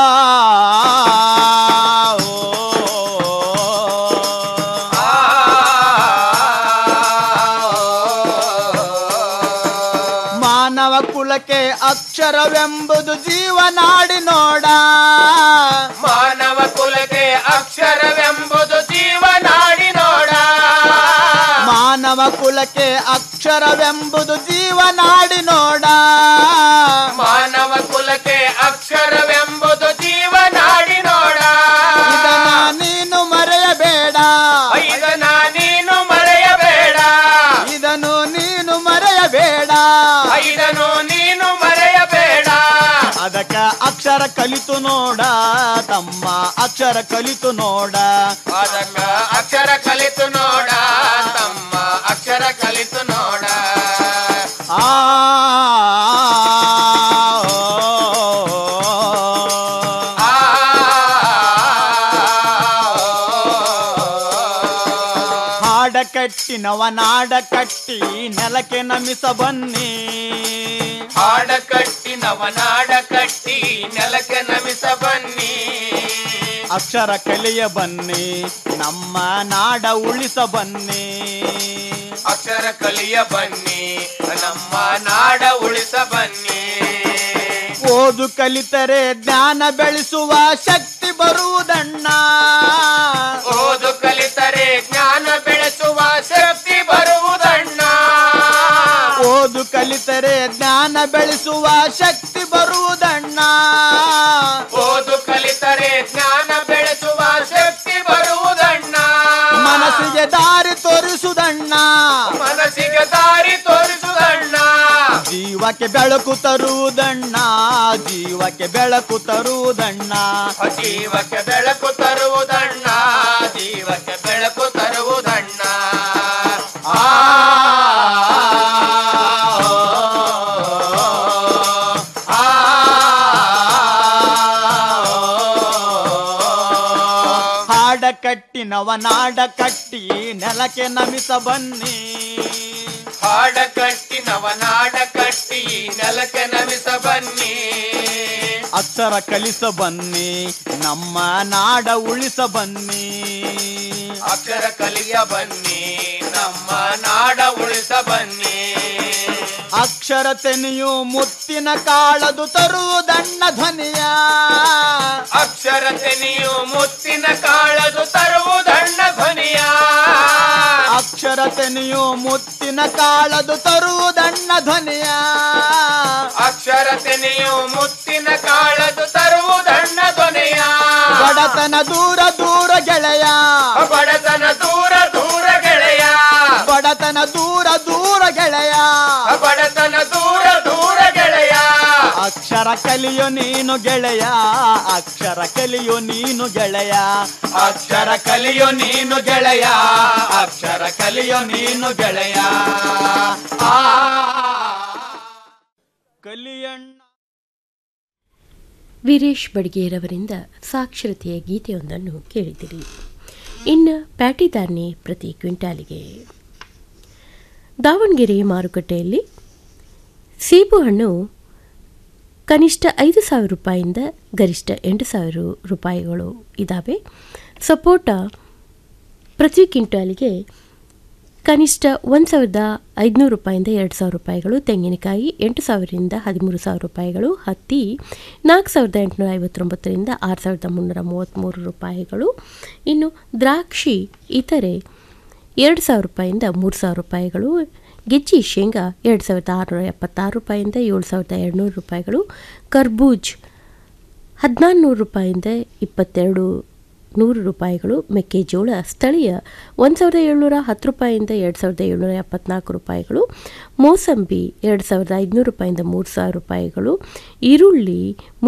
ಮಾನವ ಕುಲಕ್ಕೆ ಅಕ್ಷರವೆಂಬುದು ಜೀವನಾಡಿ ನೋಡ ಮಾನವ ಕುಲಕ್ಕೆ ಅಕ್ಷರವೆಂಬುದು ಜೀವನಾಡಿ ನೋಡ ಮಾನವ ಕುಲಕ್ಕೆ ಅಕ್ಷರವೆಂಬುದು ಜೀವನಾಡಿ ನೋಡ ಮಾನವ ಕುಲಕ್ಕೆ ಅಕ್ಷರವೆಂಬುದು ಜೀವನಾಡಿ ನೋಡ ಇದನ್ನ ನೀನು ಮರೆಯಬೇಡ ಇದನ್ನ ನೀನು ಮರೆಯಬೇಡ ಇದನ್ನು ನೀನು ಮರೆಯಬೇಡ ಇದನ್ನು ನೀನು ಮರೆಯಬೇಡ ಅದಕ್ಕ ಅಕ್ಷರ ಕಲಿತು ನೋಡ ತಮ್ಮ ಅಕ್ಷರ ಕಲಿತು ನೋಡ ಅದಕ್ಕ ಅಕ್ಷರ ಕಲಿತು ನೋಡ ತಮ್ಮ ಅಕ್ಷರ ಕಲಿತು ನೋಡ ಆ ಹಾಡ ಕಟ್ಟಿ ನವನಾಡ ಕಟ್ಟಿ ನೆಲಕ್ಕೆ ನಮಿಸ ಬನ್ನಿ ಹಾಡ ಕಟ್ಟಿ ನವನಾಡ ಕಟ್ಟಿ ನೆಲಕ್ಕೆ ನಮಿಸ ಬನ್ನಿ ಅಕ್ಷರ ಕಲಿಯ ಬನ್ನಿ ನಮ್ಮ ನಾಡ ಉಳಿಸ ಬನ್ನಿ ಅಕ್ಷರ ಕಲಿಯ ಬನ್ನಿ ನಮ್ಮ ನಾಡ ಉಳಿಸ ಬನ್ನಿ ಓದು ಕಲಿತರೆ ಜ್ಞಾನ ಬೆಳೆಸುವ ಶಕ್ತಿ ಬರುವುದಣ್ಣ ಓದು ಕಲಿತರೆ ಜ್ಞಾನ ಬೆಳೆಸುವ ಶಕ್ತಿ ಬರುವುದಣ್ಣ ಓದು ಕಲಿತರೆ ಜ್ಞಾನ ಬೆಳೆಸುವ ಶಕ್ತಿ ಬರುವುದಣ್ಣ ಓದು ಕಲಿತರೆ ಜ್ಞಾನ ಬೆಳೆಸುವ ಶಕ್ತಿ ಬರುವುದಣ್ಣ ಮನಸ್ಸಿಗೆ ದಾರಿ ತೋರಿಸುವುದಣ್ಣ ಮನಸ್ಸಿಗೆ ದಾರಿ ತೋರಿಸುವುದಣ್ಣ ಜೀವಕ್ಕೆ ಬೆಳಕು ತರುವುದಣ್ಣ ಜೀವಕ್ಕೆ ಬೆಳಕು ತರುವುದಣ್ಣ ಜೀವಕ್ಕೆ ಬೆಳಕು ತರುವುದಣ್ಣ ಜೀವಕ್ಕೆ ಬೆಳಕು ತರುವುದಣ್ಣ ಆ ಹಾಡ ಕಟ್ಟಿ ನವನಾಡ ಕಟ್ಟಿ ನೆಲಕ್ಕೆ ನಮಿಸ ಬನ್ನಿ ಹಾಡ ಕಟ್ಟಿ ನವನಾಡ ಕಟ್ಟಿ ನೆಲಕ್ಕೆ ನಮಿಸ ಬನ್ನಿ ಅಕ್ಷರ ಕಲಿಸ ಬನ್ನಿ ನಮ್ಮ ನಾಡ ಉಳಿಸ ಬನ್ನಿ ಅಕ್ಷರ ಕಲಿಯ ಬನ್ನಿ ನಮ್ಮ ನಾಡ ಉಳಿಸ ಬನ್ನಿ ಅಕ್ಷರತೆನೆಯು ಮುತ್ತಿನ ಕಾಳದು ತರುವುದಣ್ಣ ಧ್ವನಿಯ ಅಕ್ಷರತೆನಿಯು ಮುತ್ತಿನ ಕಾಳದು ತರುವುದಣ್ಣ ಧ್ವನಿಯ ಅಕ್ಷರತೆನೆಯು ಮುತ್ತಿನ ಕಾಳದು ತರುವುದಣ್ಣ ಧ್ವನಿಯ ಅಕ್ಷರತೆನಿಯು ಮುತ್ತಿನ ಕಾಳದು ತರುವುದಣ್ಣ ಧ್ವನಿಯ ಬಡತನ ದೂರ ದೂರ ಗೆಳೆಯ ಬಡತನ ದೂರ ದೂರ ಗೆಳೆಯ ಬಡತನ ದೂರ ದೂರ ಗೆಳೆಯ ಬಡತನ ದೂರ ದೂರ ಗೆಳೆಯ ಅಕ್ಷರ ಕಲಿಯೋ ನೀನು ಗೆಳೆಯ ಅಕ್ಷರ ಕಲಿಯೋ ನೀನು ಗೆಳೆಯ ಅಕ್ಷರ ಕಲಿಯೋ ನೀನು ಗೆಳೆಯ ಅಕ್ಷರ ಕಲಿಯೋ ನೀನು ಗೆಳೆಯ ಆ ಕಲಿಯಣ್ಣ ವೀರೇಶ್ ಬಡ್ಗೇರವರಿಂದ ಸಾಕ್ಷರತೆಯ ಗೀತೆಯೊಂದನ್ನು ಕೇಳಿದಿರಿ ಇನ್ನು ಪ್ಯಾಟಿದಾರ್ನಿ ಪ್ರತಿ ಕ್ವಿಂಟಾಲಿಗೆ ದಾವಣಗೆರೆ ಮಾರುಕಟ್ಟೆಯಲ್ಲಿ ಸೇಬುಹಣ್ಣು ಕನಿಷ್ಠ ಐದು ಸಾವಿರ ರೂಪಾಯಿಂದ ಗರಿಷ್ಠ ಎಂಟು ಸಾವಿರ ರೂಪಾಯಿಗಳು ಇದ್ದಾವೆ ಸಪೋಟ ಪ್ರತಿ ಕ್ವಿಂಟಾಲಿಗೆ ಕನಿಷ್ಠ ಒಂದು ಸಾವಿರದ ಐದುನೂರು ರೂಪಾಯಿಂದ ಎರಡು ಸಾವಿರ ರೂಪಾಯಿಗಳು ತೆಂಗಿನಕಾಯಿ ಎಂಟು ಸಾವಿರದಿಂದ ಹದಿಮೂರು ಸಾವಿರ ರೂಪಾಯಿಗಳು ಹತ್ತಿ ನಾಲ್ಕು ಸಾವಿರದ ಎಂಟುನೂರ ಐವತ್ತೊಂಬತ್ತರಿಂದ ಆರು ಸಾವಿರದ ಮುನ್ನೂರ ಮೂವತ್ತ್ಮೂರು ರೂಪಾಯಿಗಳು ಇನ್ನು ದ್ರಾಕ್ಷಿ ಇತರೆ ಎರಡು ಸಾವಿರ ರೂಪಾಯಿಂದ ಮೂರು ಸಾವಿರ ರೂಪಾಯಿಗಳು ಗೆಜ್ಜಿ ಶೇಂಗಾ ಎರಡು ಸಾವಿರದ ಆರುನೂರ ಎಪ್ಪತ್ತಾರು ರೂಪಾಯಿಂದ ಏಳು ಸಾವಿರದ ಎರಡುನೂರು ರೂಪಾಯಿಗಳು ಕರ್ಬೂಜ್ ಹದಿನಾರು ನೂರು ರೂಪಾಯಿಂದ ಇಪ್ಪತ್ತೆರಡು ನೂರು ರೂಪಾಯಿಗಳು ಮೆಕ್ಕೆಜೋಳ ಸ್ಥಳೀಯ ಒಂದು ಸಾವಿರದ ಏಳ್ನೂರ ಹತ್ತು ರೂಪಾಯಿಂದ ಎರಡು ಸಾವಿರದ ಏಳ್ನೂರ ಎಪ್ಪತ್ನಾಲ್ಕು ರೂಪಾಯಿಗಳು ಮೋಸಂಬಿ ಎರಡು ಸಾವಿರದ ಐದುನೂರು ರೂಪಾಯಿಂದ ಮೂರು ಸಾವಿರ ರೂಪಾಯಿಗಳು ಈರುಳ್ಳಿ